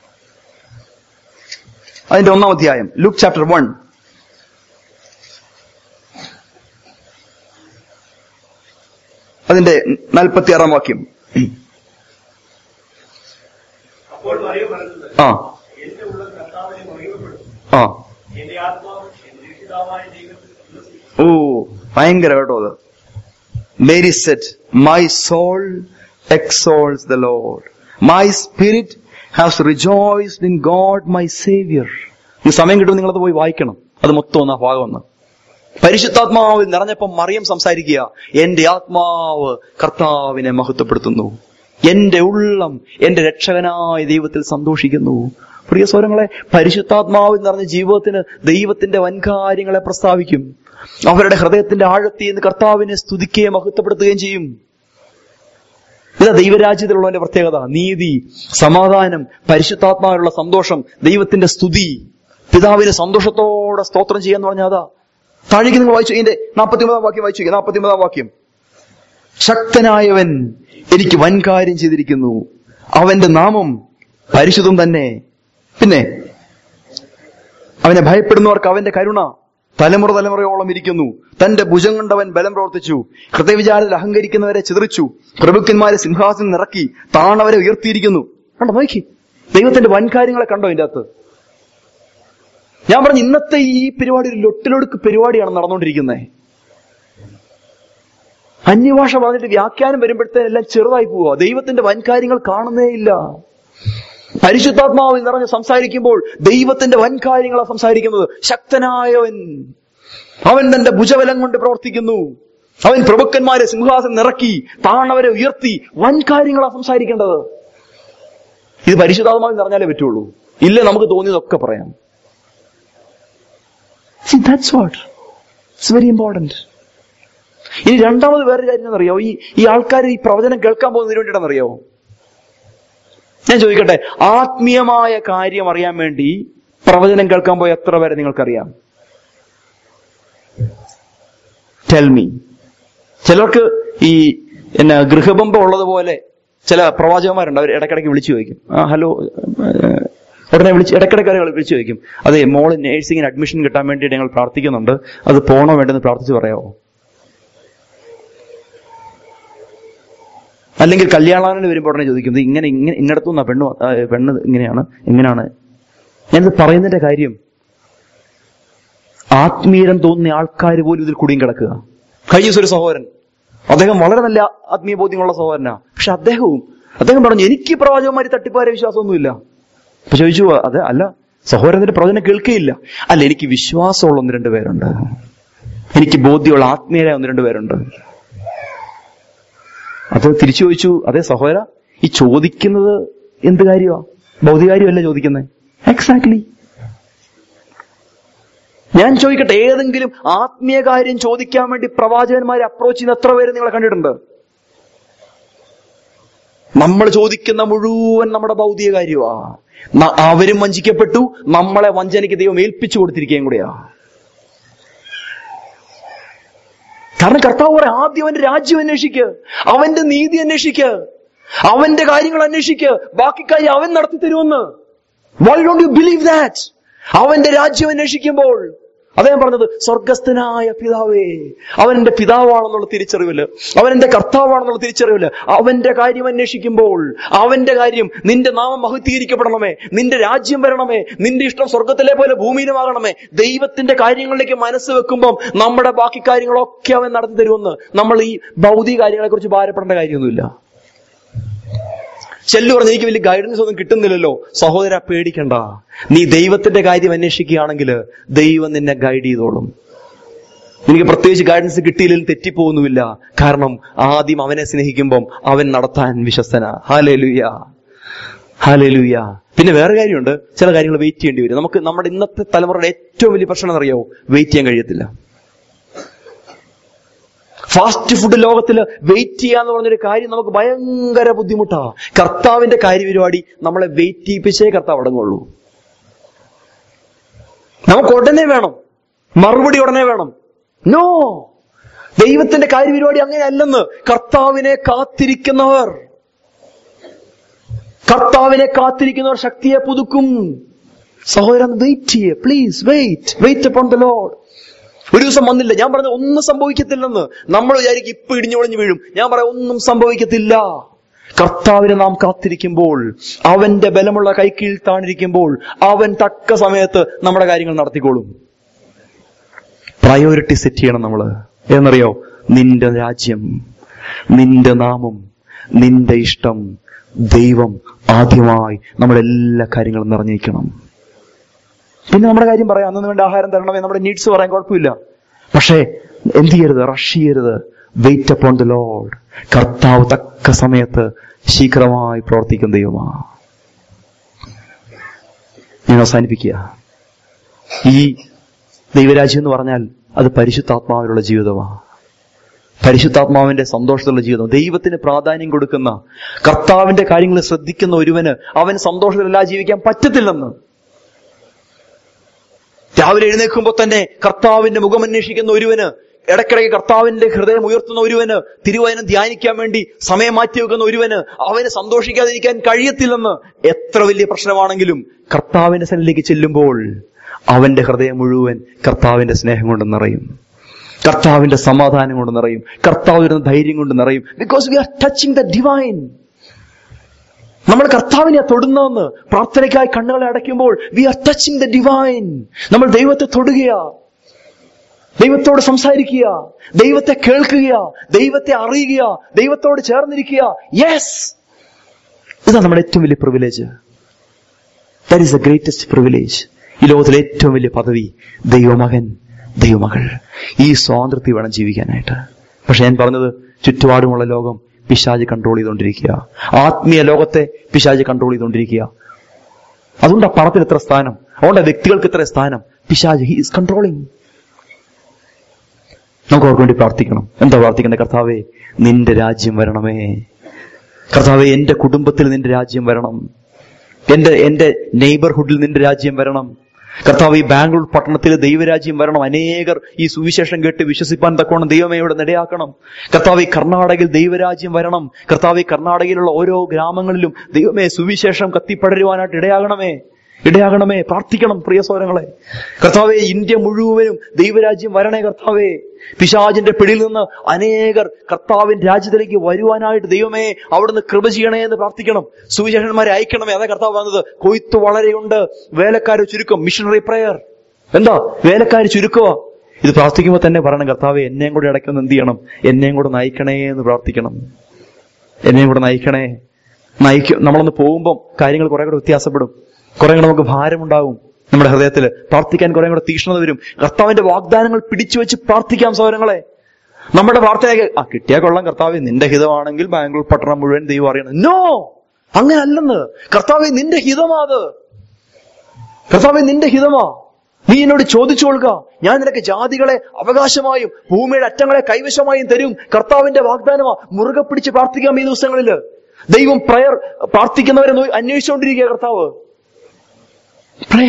അതിന്റെ ഒന്നാം അധ്യായം ലൂക്ക് ചാപ്റ്റർ വൺ അതിന്റെ നാൽപ്പത്തി ആറാം വാക്യം അപ്പോൾ മറിയം പറഞ്ഞത് ആ എന്റെ ഉള്ള കർത്താവിനെ മറിയപ്പെടും ആ എന്റെ ആത്മാവ് എന്റെ രക്ഷിതാവായ ദൈവത്തിൽ ഉല്ലസിക്കും. ഓ ഭയങ്കര കേട്ടോ അത് Mary said my soul exalts the Lord my spirit has rejoiced in God my saviour ഈ സമയം കിട്ടുമ്പോൾ നിങ്ങളത് പോയി വായിക്കണം അത് മൊത്തം ഒന്ന് ആ ഭാഗം ഒന്ന് പരിശുദ്ധാത്മാവിൽ നിറഞ്ഞപ്പം മറിയം സംസാരിക്കുക എന്റെ ആത്മാവ് കർത്താവിനെ മഹത്വപ്പെടുത്തുന്നു എന്റെ ഉള്ളം എന്റെ രക്ഷകനായ ദൈവത്തിൽ സന്തോഷിക്കുന്നു പ്രിയ സ്വരങ്ങളെ പരിശുദ്ധാത്മാവിൽ നിറഞ്ഞ ജീവിതത്തിന് ദൈവത്തിന്റെ വൻകാര്യങ്ങളെ പ്രസ്താവിക്കും അവരുടെ ഹൃദയത്തിന്റെ ആഴത്തിൽ നിന്ന് കർത്താവിനെ സ്തുതിക്കുകയും മഹത്വപ്പെടുത്തുകയും ചെയ്യും ഇതാ ദൈവരാജ്യത്തിലുള്ളവന്റെ പ്രത്യേകത നീതി സമാധാനം പരിശുദ്ധാത്മാവിലുള്ള സന്തോഷം ദൈവത്തിന്റെ സ്തുതി പിതാവിന് സന്തോഷത്തോടെ സ്തോത്രം ചെയ്യാന്ന് പറഞ്ഞാൽ അതാ താഴേക്ക് നിങ്ങൾ വായിച്ചു ഇതിന്റെ നാൽപ്പത്തിമൂന്നാം വാക്യം വായിച്ചു നാൽപ്പത്തിമൂന്നാം വാക്യം ശക്തനായവൻ എനിക്ക് വൻകാര്യം ചെയ്തിരിക്കുന്നു അവന്റെ നാമം പരിശുദ്ധം തന്നെ പിന്നെ അവനെ ഭയപ്പെടുന്നവർക്ക് അവന്റെ കരുണ തലമുറ തലമുറയോളം ഇരിക്കുന്നു തന്റെ ഭുജം കൊണ്ടവൻ ബലം പ്രവർത്തിച്ചു ഹൃദയവിചാരത്തിൽ അഹങ്കരിക്കുന്നവരെ ചിതറിച്ചു പ്രഭുക്കന്മാരെ സിംഹാസനം നിറക്കി താണവരെ ഉയർത്തിയിരിക്കുന്നു കണ്ടോ നോക്കി ദൈവത്തിന്റെ വൻകാര്യങ്ങളെ കണ്ടോ ഇതിന്റെ അകത്ത് ഞാൻ പറഞ്ഞു ഇന്നത്തെ ഈ പരിപാടി ഒരു ലൊട്ടിലൊടുക്ക് പരിപാടിയാണ് നടന്നുകൊണ്ടിരിക്കുന്നത് അന്യഭാഷ പറഞ്ഞിട്ട് വ്യാഖ്യാനം വരുമ്പോഴത്തേനെല്ലാം ചെറുതായി പോവുക ദൈവത്തിന്റെ വൻകാര്യങ്ങൾ കാണുന്നേ ഇല്ല പരിശുദ്ധാത്മാവിൽ നിറഞ്ഞ് സംസാരിക്കുമ്പോൾ ദൈവത്തിന്റെ വൻ കാര്യങ്ങളാണ് സംസാരിക്കുന്നത് ശക്തനായവൻ അവൻ തന്റെ ഭുജബലം കൊണ്ട് പ്രവർത്തിക്കുന്നു അവൻ പ്രഭുക്കന്മാരെ സിംഹാസനം നിറക്കി താണവരെ ഉയർത്തി വൻ കാര്യങ്ങളാണ് സംസാരിക്കേണ്ടത് ഇത് പരിശുദ്ധാത്മാവിൽ നിറഞ്ഞാലേ പറ്റുള്ളൂ ഇല്ല നമുക്ക് തോന്നിയതൊക്കെ പറയാം See, that's what. It's very important. ഇനി രണ്ടാമത് വേറൊരു കാര്യം എന്നറിയോ ഈ ഈ ആൾക്കാർ ഈ പ്രവചനം കേൾക്കാൻ പോകുന്നതിന് വേണ്ടിയിട്ടാണെന്നറിയോ ഞാൻ ചോദിക്കട്ടെ ആത്മീയമായ കാര്യം അറിയാൻ വേണ്ടി പ്രവചനം കേൾക്കാൻ പോയ എത്ര പേരെ നിങ്ങൾക്കറിയാം ടെൽമി ചിലർക്ക് ഈ എന്നാ ഗൃഹബന്ധം ഉള്ളതുപോലെ ചില പ്രവാചകന്മാരുണ്ട് അവർ ഇടയ്ക്കിടയ്ക്ക് വിളിച്ചു ചോദിക്കും ആ ഹലോ ഏഹ്, ഉടനെ വിളിച്ച് ഇടയ്ക്കിടയ്ക്ക് അവർ വിളിച്ചു ചോദിക്കും അതെ മോള് നേഴ്സിംഗിന് അഡ്മിഷൻ കിട്ടാൻ വേണ്ടിയിട്ട് ഞങ്ങൾ പ്രാർത്ഥിക്കുന്നുണ്ട് അത് പോണോ വേണ്ടെന്ന് പ്രാർത്ഥിച്ച് പറയാമോ അല്ലെങ്കിൽ കല്യാണാലോചന വരുമ്പോൾ ഉടനെ ചോദിക്കുന്നത് ഇങ്ങനെ ഇങ്ങനെ ഇന്നടത്തുനിന്നാ പെണ്ണ് വ- ആ, പെണ്ണ് ഇങ്ങനെയാണ് എങ്ങനെയാണ് ഞാനിത് പറയുന്നതിന്റെ കാര്യം ആത്മീയരം തോന്നുന്ന ആൾക്കാർ പോലും ഇതിൽ കുടിയും കിടക്കുക കഴിഞ്ഞ ദിവസം ഒരു സഹോദരൻ അദ്ദേഹം വളരെ നല്ല ആത്മീയ ബോധ്യമുള്ള സഹോദരനാ പക്ഷെ അദ്ദേഹവും അദ്ദേഹം പറഞ്ഞു എനിക്ക് പ്രവാചകന്മാര് തട്ടിപ്പാരെ വിശ്വാസമൊന്നുമില്ല അപ്പൊ ചോദിച്ചു അത് അല്ല സഹോദരന്റെ പ്രവചനം കേൾക്കുകയില്ല അല്ല എനിക്ക് വിശ്വാസമുള്ള ഒന്ന് രണ്ട് പേരുണ്ട് എനിക്ക് ബോധ്യമുള്ള ആത്മീയരായ ഒന്ന് രണ്ട് പേരുണ്ട് അത് തിരിച്ചു ചോദിച്ചു അതെ സഹോദര ഈ ചോദിക്കുന്നത് എന്ത് കാര്യമാ ഭൗതികാര്യമല്ല ചോദിക്കുന്നത് എക്സാക്ട്ലി ഞാൻ ചോദിക്കട്ടെ ഏതെങ്കിലും ആത്മീയ കാര്യം ചോദിക്കാൻ വേണ്ടി പ്രവാചകന്മാരെ അപ്രോച്ച് ചെയ്യുന്ന എത്ര പേര് നിങ്ങളെ കണ്ടിട്ടുണ്ട് നമ്മൾ ചോദിക്കുന്ന മുഴുവൻ നമ്മുടെ ഭൗതിക കാര്യമാ ന- അവരും വഞ്ചിക്കപ്പെട്ടു നമ്മളെ വഞ്ചനയ്ക്ക് ദൈവം ഏൽപ്പിച്ചു കൊടുത്തിരിക്കുകയും കൂടെയാ കാരണം കർത്താവ് പറയാം ആദ്യം അവന്റെ രാജ്യം അന്വേഷിക്ക് അവന്റെ നീതി അന്വേഷിക്ക് അവന്റെ കാര്യങ്ങൾ അന്വേഷിക്ക് ബാക്കി കാര്യം അവൻ നടത്തി തരുമെന്ന് why don't you believe that അവന്റെ രാജ്യം അന്വേഷിക്കുമ്പോൾ അദ്ദേഹം പറഞ്ഞത് സ്വർഗസ്ഥനായ പിതാവേ അവൻ എന്റെ പിതാവാണെന്നുള്ള തിരിച്ചറിവില് അവൻ എന്റെ കർത്താവാണെന്നുള്ള തിരിച്ചറിവില് അവന്റെ കാര്യം അന്വേഷിക്കുമ്പോൾ അവന്റെ കാര്യം നിന്റെ നാമം മഹത്വീകരിക്കപ്പെടണമേ നിന്റെ രാജ്യം വരണമേ നിന്റെ ഇഷ്ടം സ്വർഗത്തിലെ പോലെ ഭൂമിയിലുമാകണമേ ദൈവത്തിന്റെ കാര്യങ്ങളിലേക്ക് മനസ്സ് വെക്കുമ്പോൾ നമ്മുടെ ബാക്കി കാര്യങ്ങളൊക്കെ അവൻ നടത്തി തരുമെന്ന് നമ്മൾ ഈ ഭൗതിക കാര്യങ്ങളെ കുറിച്ച് ഭാരപ്പെടേണ്ട കാര്യമൊന്നുമില്ല ചെല്ലു പറഞ്ഞ് എനിക്ക് വലിയ ഗൈഡൻസ് ഒന്നും കിട്ടുന്നില്ലല്ലോ സഹോദര പേടിക്കണ്ട നീ ദൈവത്തിന്റെ കാര്യം അന്വേഷിക്കുകയാണെങ്കിൽ ദൈവം നിന്നെ ഗൈഡ് ചെയ്തോളും എനിക്ക് പ്രത്യേകിച്ച് ഗൈഡൻസ് കിട്ടിയില്ലെങ്കിൽ തെറ്റിപ്പോകുന്നുമില്ല കാരണം ആദ്യം അവനെ സ്നേഹിക്കുമ്പം അവൻ നടത്താൻ വിശ്വസ്തന ഹാലേലുയ ഹാലേലുയ പിന്നെ വേറെ കാര്യമുണ്ട് ചില കാര്യങ്ങൾ വെയിറ്റ് ചെയ്യേണ്ടി വരും നമുക്ക് നമ്മുടെ ഇന്നത്തെ തലമുറയുടെ ഏറ്റവും വലിയ പ്രശ്നം എന്നറിയോ വെയിറ്റ് ചെയ്യാൻ കഴിയത്തില്ല ഫാസ്റ്റ് ഫുഡ് ലോകത്തിൽ വെയിറ്റ് ചെയ്യാന്ന് പറഞ്ഞൊരു കാര്യം നമുക്ക് ഭയങ്കര ബുദ്ധിമുട്ടാ കർത്താവിന്റെ കാര്യപരിപാടി നമ്മളെ വെയിറ്റ് ചെയ്യിപ്പിച്ചേ കർത്താവ് അടങ്ങുള്ളൂ നമുക്ക് ഉടനെ വേണം മറുപടി ഉടനെ വേണം നോ ദൈവത്തിന്റെ കാര്യപരിപാടി അങ്ങനെ അല്ലെന്ന് കർത്താവിനെ കാത്തിരിക്കുന്നവർ കർത്താവിനെ കാത്തിരിക്കുന്നവർ ശക്തിയെ പുതുക്കും സഹോദരൻ വെയിറ്റ് ചെയ്യേ please wait wait upon the Lord ഒരു ദിവസം വന്നില്ല ഞാൻ പറഞ്ഞ ഒന്നും സംഭവിക്കത്തില്ലെന്ന് നമ്മൾ വിചാരിക്കും ഇപ്പൊ ഇടിഞ്ഞുളഞ്ഞു വീഴും ഞാൻ പറയാം ഒന്നും സംഭവിക്കത്തില്ല കർത്താവിനെ നാം കാത്തിരിക്കുമ്പോൾ അവന്റെ ബലമുള്ള കൈക്കീഴിൽ താണിരിക്കുമ്പോൾ അവൻ തക്ക സമയത്ത് നമ്മുടെ കാര്യങ്ങൾ നടത്തിക്കോളും പ്രയോറിറ്റി സെറ്റ് ചെയ്യണം നമ്മള് എന്നറിയോ നിന്റെ രാജ്യം നിന്റെ നാമം നിന്റെ ഇഷ്ടം ദൈവം ആദ്യമായി നമ്മുടെ എല്ലാ കാര്യങ്ങളും നിറഞ്ഞിരിക്കണം പിന്നെ നമ്മുടെ കാര്യം പറയാം അന്നു വേണ്ട ആഹാരം തരണമേ നമ്മുടെ നീഡ്സ് പറയാൻ കുഴപ്പമില്ല പക്ഷേ എന്ത് ചെയ്യരുത് റഷ് ചെയ്യരുത് വെയിറ്റ് അപ്പോൺ ദ ലോഡ് കർത്താവ് തക്ക സമയത്ത് ശീഘ്രമായി പ്രവർത്തിക്കുന്ന ദൈവമാ ഞാൻ അവസാനിപ്പിക്കുക ഈ ദൈവരാജ്യം എന്ന് പറഞ്ഞാൽ അത് പരിശുദ്ധാത്മാവിലുള്ള ജീവിതമാണ് പരിശുദ്ധാത്മാവിന്റെ സന്തോഷത്തിലുള്ള ജീവിതം ദൈവത്തിന് പ്രാധാന്യം കൊടുക്കുന്ന കർത്താവിന്റെ കാര്യങ്ങൾ ശ്രദ്ധിക്കുന്ന ഒരുവന് അവൻ സന്തോഷത്തിലല്ല ജീവിക്കാൻ പറ്റത്തില്ലെന്ന് രാവിലെ എഴുന്നേൽക്കുമ്പോൾ തന്നെ കർത്താവിന്റെ മുഖം അന്വേഷിക്കുന്ന ഒരുവന് ഇടയ്ക്കിടയ്ക്ക് കർത്താവിന്റെ ഹൃദയം ഉയർത്തുന്ന ഒരുവന് തിരുവചനം ധ്യാനിക്കാൻ വേണ്ടി സമയം മാറ്റി വെക്കുന്ന ഒരുവന് അവന് സന്തോഷിക്കാതിരിക്കാൻ കഴിയത്തില്ലെന്ന് എത്ര വലിയ പ്രശ്നമാണെങ്കിലും കർത്താവിന്റെ സന്നിധിയിലേക്ക് ചെല്ലുമ്പോൾ അവന്റെ ഹൃദയം മുഴുവൻ കർത്താവിന്റെ സ്നേഹം കൊണ്ട് നിറയും കർത്താവിന്റെ സമാധാനം കൊണ്ട് നിറയും കർത്താവ് തരുന്ന ധൈര്യം കൊണ്ട് നിറയും because we are touching the divine നമ്മൾ കർത്താവിനെ തൊടുന്നതെന്ന് പ്രാർത്ഥനയ്ക്കായി കണ്ണുകളെ അടയ്ക്കുമ്പോൾ we are touching the divine നമ്മൾ ദൈവത്തെ തൊടുകയാ ദൈവത്തോട് സംസാരിക്കുക ദൈവത്തെ കേൾക്കുക ദൈവത്തെ അറിയുക ദൈവത്തോട് ചേർന്നിരിക്കുക യെസ് ഇതാണ് നമ്മുടെ ഏറ്റവും വലിയ privilege that is the greatest privilege ഈ ലോകത്തിലെ ഏറ്റവും വലിയ പദവി ദൈവമകൻ ദൈവമകൾ ഈ സ്വാതന്ത്ര്യത്തിൽ വേണം ജീവിക്കാനായിട്ട് പക്ഷെ ഞാൻ പറഞ്ഞത് ചുറ്റുപാടുമുള്ള ലോകം പിശാജ് കൺട്രോൾ ചെയ്തുകൊണ്ടിരിക്കുക ആത്മീയ ലോകത്തെ പിശാജ് കൺട്രോൾ ചെയ്തുകൊണ്ടിരിക്കുക അതുകൊണ്ട് ആ പണത്തിന് എത്ര സ്ഥാനം അതുകൊണ്ട് ആ വ്യക്തികൾക്ക് എത്ര സ്ഥാനം പിശാജ് ഹി ഈസ് കൺട്രോളിങ് നമുക്ക് അവർക്ക് വേണ്ടി പ്രാർത്ഥിക്കണം എന്താ പ്രാർത്ഥിക്കേണ്ടത് കർത്താവേ നിന്റെ രാജ്യം വരണമേ കർത്താവെ എന്റെ കുടുംബത്തിൽ നിന്റെ രാജ്യം വരണം എന്റെ എന്റെ നെയ്ബർഹുഡിൽ നിന്റെ രാജ്യം വരണം കർത്താവ് ഈ ബാംഗ്ലൂർ പട്ടണത്തിൽ ദൈവരാജ്യം വരണം അനേകർ ഈ സുവിശേഷം കേട്ട് വിശ്വസിപ്പാൻ തക്കോണം ദൈവമേ ഇവിടെ നിടയാക്കണം കർത്താവ് ഈ കർണാടകയിൽ ദൈവരാജ്യം വരണം കർത്താവ് ഈ കർണാടകയിലുള്ള ഓരോ ഗ്രാമങ്ങളിലും ദൈവമേ സുവിശേഷം കത്തിപ്പടരുവാനായിട്ട് ഇടയാകണമേ ഇടയാകണമേ പ്രാർത്ഥിക്കണം പ്രിയ സോരങ്ങളെ കർത്താവെ ഇന്ത്യ മുഴുവനും ദൈവരാജ്യം വരണേ കർത്താവേ പിശാചിന്റെ പിടിയിൽ നിന്ന് അനേകർ കർത്താവിൻ രാജ്യത്തിലേക്ക് വരുവാനായിട്ട് ദൈവമേ അവിടുന്ന് കൃപ ചെയ്യണേ എന്ന് പ്രാർത്ഥിക്കണം സുവിശേഷന്മാരെ അയക്കണമേ അതാ കർത്താവ് വന്നത് കൊയ്ത്ത് വളരെയുണ്ട് വേലക്കാർ ചുരുക്കം മിഷണറി പ്രയർ എന്താ വേലക്കാർ ചുരുക്കുക ഇത് പ്രാർത്ഥിക്കുമ്പോൾ തന്നെ പറയണം കർത്താവെ എന്നെയും കൂടെ ഇടയ്ക്കൊന്ന് എന്ത് ചെയ്യണം എന്നെയും കൂടെ നയിക്കണേ എന്ന് പ്രാർത്ഥിക്കണം എന്നെയും കൂടെ നയിക്കണേ നയിക്കും നമ്മളൊന്ന് പോകുമ്പോൾ കാര്യങ്ങൾ കുറെ കൂടെ വ്യത്യാസപ്പെടും കുറെ കൂടെ നമുക്ക് ഭാരമുണ്ടാകും നമ്മുടെ ഹൃദയത്തിൽ പ്രാർത്ഥിക്കാൻ കുറെ കൂടെ തീക്ഷ്ണത വരും കർത്താവിന്റെ വാഗ്ദാനങ്ങൾ പിടിച്ചു വെച്ച് പ്രാർത്ഥിക്കാം സൗരങ്ങളെ നമ്മുടെ പ്രാർത്ഥനയൊക്കെ ആ കിട്ടിയ കൊള്ളാം കർത്താവ് നിന്റെ ഹിതമാണെങ്കിൽ ബാംഗ്ലൂർ പട്ടണം മുഴുവൻ ദൈവം അറിയണം നോ അങ്ങനെ അല്ലെന്ന് കർത്താവെ നിന്റെ ഹിതമാ അത് കർത്താവെ നിന്റെ ഹിതമാ നീ എന്നോട് ചോദിച്ചു കൊള്ളുക ഞാൻ നിനക്ക് ജാതികളെ അവകാശമായും ഭൂമിയുടെ അറ്റങ്ങളെ കൈവശമായും തരും കർത്താവിന്റെ വാഗ്ദാനമാ മുറുകെ പിടിച്ച് പ്രാർത്ഥിക്കാം ഈ ദിവസങ്ങളില് ദൈവം പ്രയർ പ്രാർത്ഥിക്കുന്നവരെ നോക്കി അന്വേഷിച്ചുകൊണ്ടിരിക്കുക കർത്താവ് പ്രേ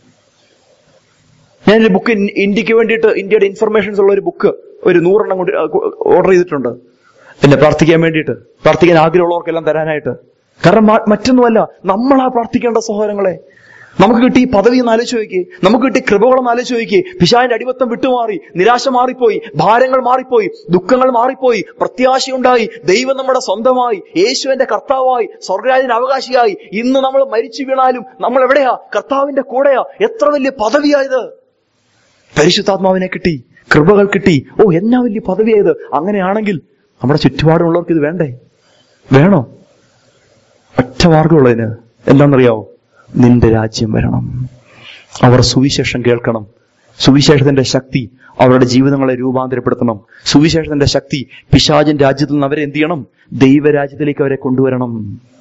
ഞാനൊരു ബുക്ക് ഇന്ത്യക്ക് വേണ്ടിയിട്ട് ഇന്ത്യയുടെ ഇൻഫർമേഷൻസ് ഉള്ള ഒരു ബുക്ക് ഒരു നൂറെണ്ണം കൊണ്ട് ഓർഡർ ചെയ്തിട്ടുണ്ട് പിന്നെ പ്രാർത്ഥിക്കാൻ വേണ്ടിയിട്ട് പ്രാർത്ഥിക്കാൻ ആഗ്രഹമുള്ളവർക്കെല്ലാം തരാനായിട്ട് കാരണം മ- മറ്റൊന്നുമല്ല നമ്മളാ പ്രാർത്ഥിക്കേണ്ട സഹോദരങ്ങളെ നമുക്ക് കിട്ടി ഈ പദവി എന്ന് ആലോചിച്ച് നോക്കി നമുക്ക് കിട്ടി കൃപകളെന്ന് ആലോചിച്ച് നോക്കി പിശാന്റെ അടിമത്തം വിട്ടുമാറി നിരാശ മാറിപ്പോയി ഭാരങ്ങൾ മാറിപ്പോയി ദുഃഖങ്ങൾ മാറിപ്പോയി പ്രത്യാശയുണ്ടായി ദൈവം നമ്മുടെ സ്വന്തമായി യേശുവിന്റെ കർത്താവായി സ്വർഗരാജന് അവകാശിയായി ഇന്ന് നമ്മൾ മരിച്ചു വീണാലും നമ്മൾ എവിടെയാ കർത്താവിന്റെ കൂടെയാ എത്ര വലിയ പദവിയായത് പരിശുദ്ധാത്മാവിനെ കിട്ടി കൃപകൾ കിട്ടി ഓ എന്നാ വലിയ പദവിയായത് അങ്ങനെയാണെങ്കിൽ നമ്മുടെ ചുറ്റുപാടുമുള്ളവർക്ക് ഇത് വേണ്ടേ വേണോ ഒറ്റ മാർഗമുള്ളതിന് എന്താണെന്നറിയാവോ നിന്റെ രാജ്യം വരണം അവർ സുവിശേഷം കേൾക്കണം സുവിശേഷത്തിന്റെ ശക്തി അവരുടെ ജീവിതങ്ങളെ രൂപാന്തരപ്പെടുത്തണം സുവിശേഷത്തിന്റെ ശക്തി പിശാചിൻ രാജ്യത്തിൽ നിന്ന് അവരെ എന്ത് ചെയ്യണം ദൈവരാജ്യത്തിലേക്ക് അവരെ കൊണ്ടുവരണം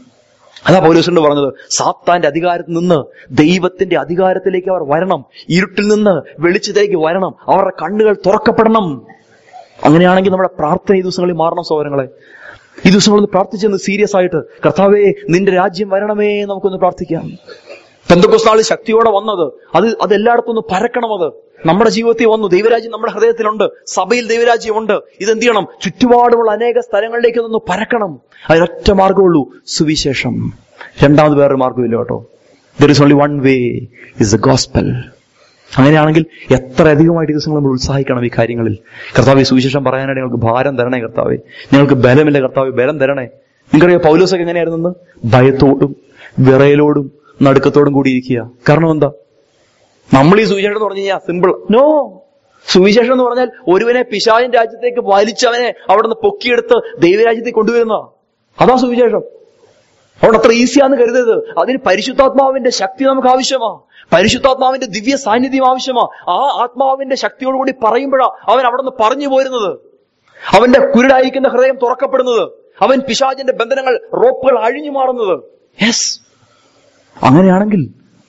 അതാ പൗലോസിനോട് പറഞ്ഞത് സാത്താന്റെ അധികാരത്തിൽ നിന്ന് ദൈവത്തിന്റെ അധികാരത്തിലേക്ക് അവർ വരണം ഇരുട്ടിൽ നിന്ന് വെളിച്ചത്തിലേക്ക് വരണം അവരുടെ കണ്ണുകൾ തുറക്കപ്പെടണം അങ്ങനെയാണെങ്കിൽ നമ്മുടെ പ്രാർത്ഥന ഈ ദിവസങ്ങളിൽ മാറണം സഹോദരങ്ങളെ ഈ ദിവസങ്ങളൊന്ന് പ്രാർത്ഥിച്ചെന്ന് സീരിയസ് ആയിട്ട് കർത്താവേ നിന്റെ രാജ്യം വരണമേ എന്ന് നമുക്കൊന്ന് പ്രാർത്ഥിക്കാം പെന്തക്കോസ് നാളിൽ ശക്തിയോടെ വന്നത് അത് അത് എല്ലായിടത്തും ഒന്ന് പരക്കണം അത് നമ്മുടെ ജീവിതത്തിൽ വന്നു ദൈവരാജ്യം നമ്മുടെ ഹൃദയത്തിലുണ്ട് സഭയിൽ ദൈവരാജ്യമുണ്ട് ഇതെന്ത് ചെയ്യണം ചുറ്റുപാടുമുള്ള അനേക സ്ഥലങ്ങളിലേക്ക് ഇതൊന്ന് പരക്കണം അതിനൊറ്റ മാർഗമുള്ളൂ സുവിശേഷം രണ്ടാമത് വേറൊരു മാർഗമില്ല കേട്ടോ there is only one way is the gospel അങ്ങനെയാണെങ്കിൽ എത്ര അധികമായിട്ട് ഈ ദിവസങ്ങൾ നമ്മൾ ഉത്സാഹിക്കണം ഈ കാര്യങ്ങളിൽ കർത്താവ് ഈ സുവിശേഷം പറയാനായിട്ട് ഞങ്ങൾക്ക് ഭാരം തരണേ കർത്താവെ ഞങ്ങൾക്ക് ബലമില്ല കർത്താവ് ബലം തരണേ നിങ്ങൾക്കറിയാം പൗലോസൊക്കെ എങ്ങനെയായിരുന്നു ഭയത്തോടും വിറയലോടും നടുക്കത്തോടും കൂടി ഇരിക്കുക കാരണം എന്താ നമ്മൾ ഈ സുവിശേഷം എന്ന് പറഞ്ഞു കഴിഞ്ഞാൽ സിമ്പിൾ നോ സുവിശേഷം എന്ന് പറഞ്ഞാൽ ഒരുവനെ പിശാചിൻ രാജ്യത്തേക്ക് വലിച്ചവനെ അവിടുന്ന് പൊക്കിയെടുത്ത് ദൈവരാജ്യത്തേക്ക് കൊണ്ടുവരുന്ന അതാ സുവിശേഷം അതുകൊണ്ട് അത്ര ഈസിയാന്ന് കരുതരുത് അതിന് പരിശുദ്ധാത്മാവിന്റെ ശക്തി നമുക്ക് ആവശ്യമാ പരിശുദ്ധാത്മാവിന്റെ ദിവ്യ സാന്നിധ്യം ആവശ്യമാ ആ ആത്മാവിന്റെ ശക്തിയോടുകൂടി പറയുമ്പോഴാ അവൻ അവിടെ നിന്ന് പറഞ്ഞു പോരുന്നത് അവന്റെ കുരുടായിരിക്കുന്ന ഹൃദയം തുറക്കപ്പെടുന്നത് അവൻ പിശാചിന്റെ ബന്ധനങ്ങൾ റോപ്പുകൾ അഴിഞ്ഞു മാറുന്നത് യെസ് അങ്ങനെയാണെങ്കിൽ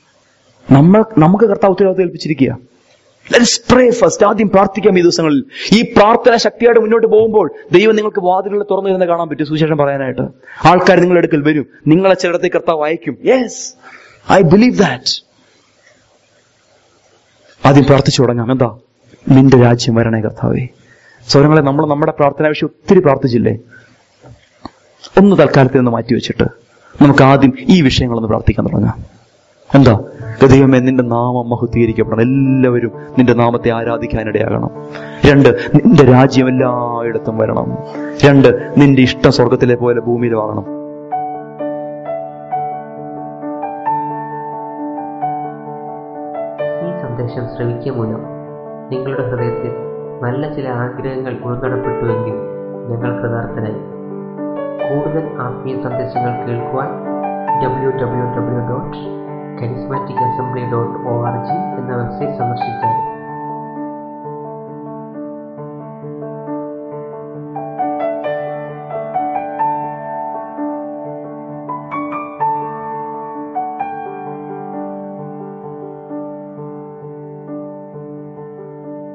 നമ്മൾ നമുക്ക് കർത്താവ് ഉത്തരവാദിത്വം ഏൽപ്പിച്ചിരിക്കുക ലെറ്റ്സ് പ്രേ ഫസ്റ്റ് ആദ്യം പ്രാർത്ഥിക്കാം ഈ ദിവസങ്ങളിൽ ഈ പ്രാർത്ഥന ശക്തിയായിട്ട് മുന്നോട്ട് പോകുമ്പോൾ ദൈവം നിങ്ങൾക്ക് വാതിലുകൾ തുറന്നു തരുന്ന കാണാൻ പറ്റും സുവിശേഷം പറയാനായിട്ട് ആൾക്കാർ നിങ്ങളുടെ അടുക്കൽ വരും നിങ്ങളെ ചിലടത്തേക്ക് കർത്താവ് അയക്കും യെസ് ഐ ബിലീവ് ദാറ്റ് ആദ്യം പ്രാർത്ഥിച്ചു തുടങ്ങാം എന്താ നിന്റെ രാജ്യം വരണേ കർത്താവേ സ്വരങ്ങളെ നമ്മൾ നമ്മുടെ പ്രാർത്ഥന വിഷയം ഒത്തിരി പ്രാർത്ഥിച്ചില്ലേ ഒന്ന് തൽക്കാലത്തിൽ നിന്ന് മാറ്റി വെച്ചിട്ട് നമുക്ക് ആദ്യം ഈ വിഷയങ്ങളൊന്ന് പ്രാർത്ഥിക്കാൻ തുടങ്ങാം എന്താ ദൈവമേ നിന്റെ നാമം മഹത്വീകരിക്കപ്പെടണം എല്ലാവരും നിന്റെ നാമത്തെ ആരാധിക്കാനിടയാകണം രണ്ട് നിന്റെ രാജ്യം എല്ലായിടത്തും വരണം രണ്ട് നിന്റെ ഇഷ്ടം സ്വർഗത്തിലെ പോലെ ഭൂമിയിലുമാകണം ഈ സന്ദേശം ശ്രവിക്കുക മൂലം നിങ്ങളുടെ ഹൃദയത്തിൽ നല്ല ചില ആഗ്രഹങ്ങൾ ഉൾനടപ്പെട്ടുവെങ്കിൽ ഞങ്ങൾ കൃതാർത്ഥനായി കൂടുതൽ ആത്മീയ സന്ദേശങ്ങൾ കേൾക്കുവാൻ W W W dot charismatic assembly dot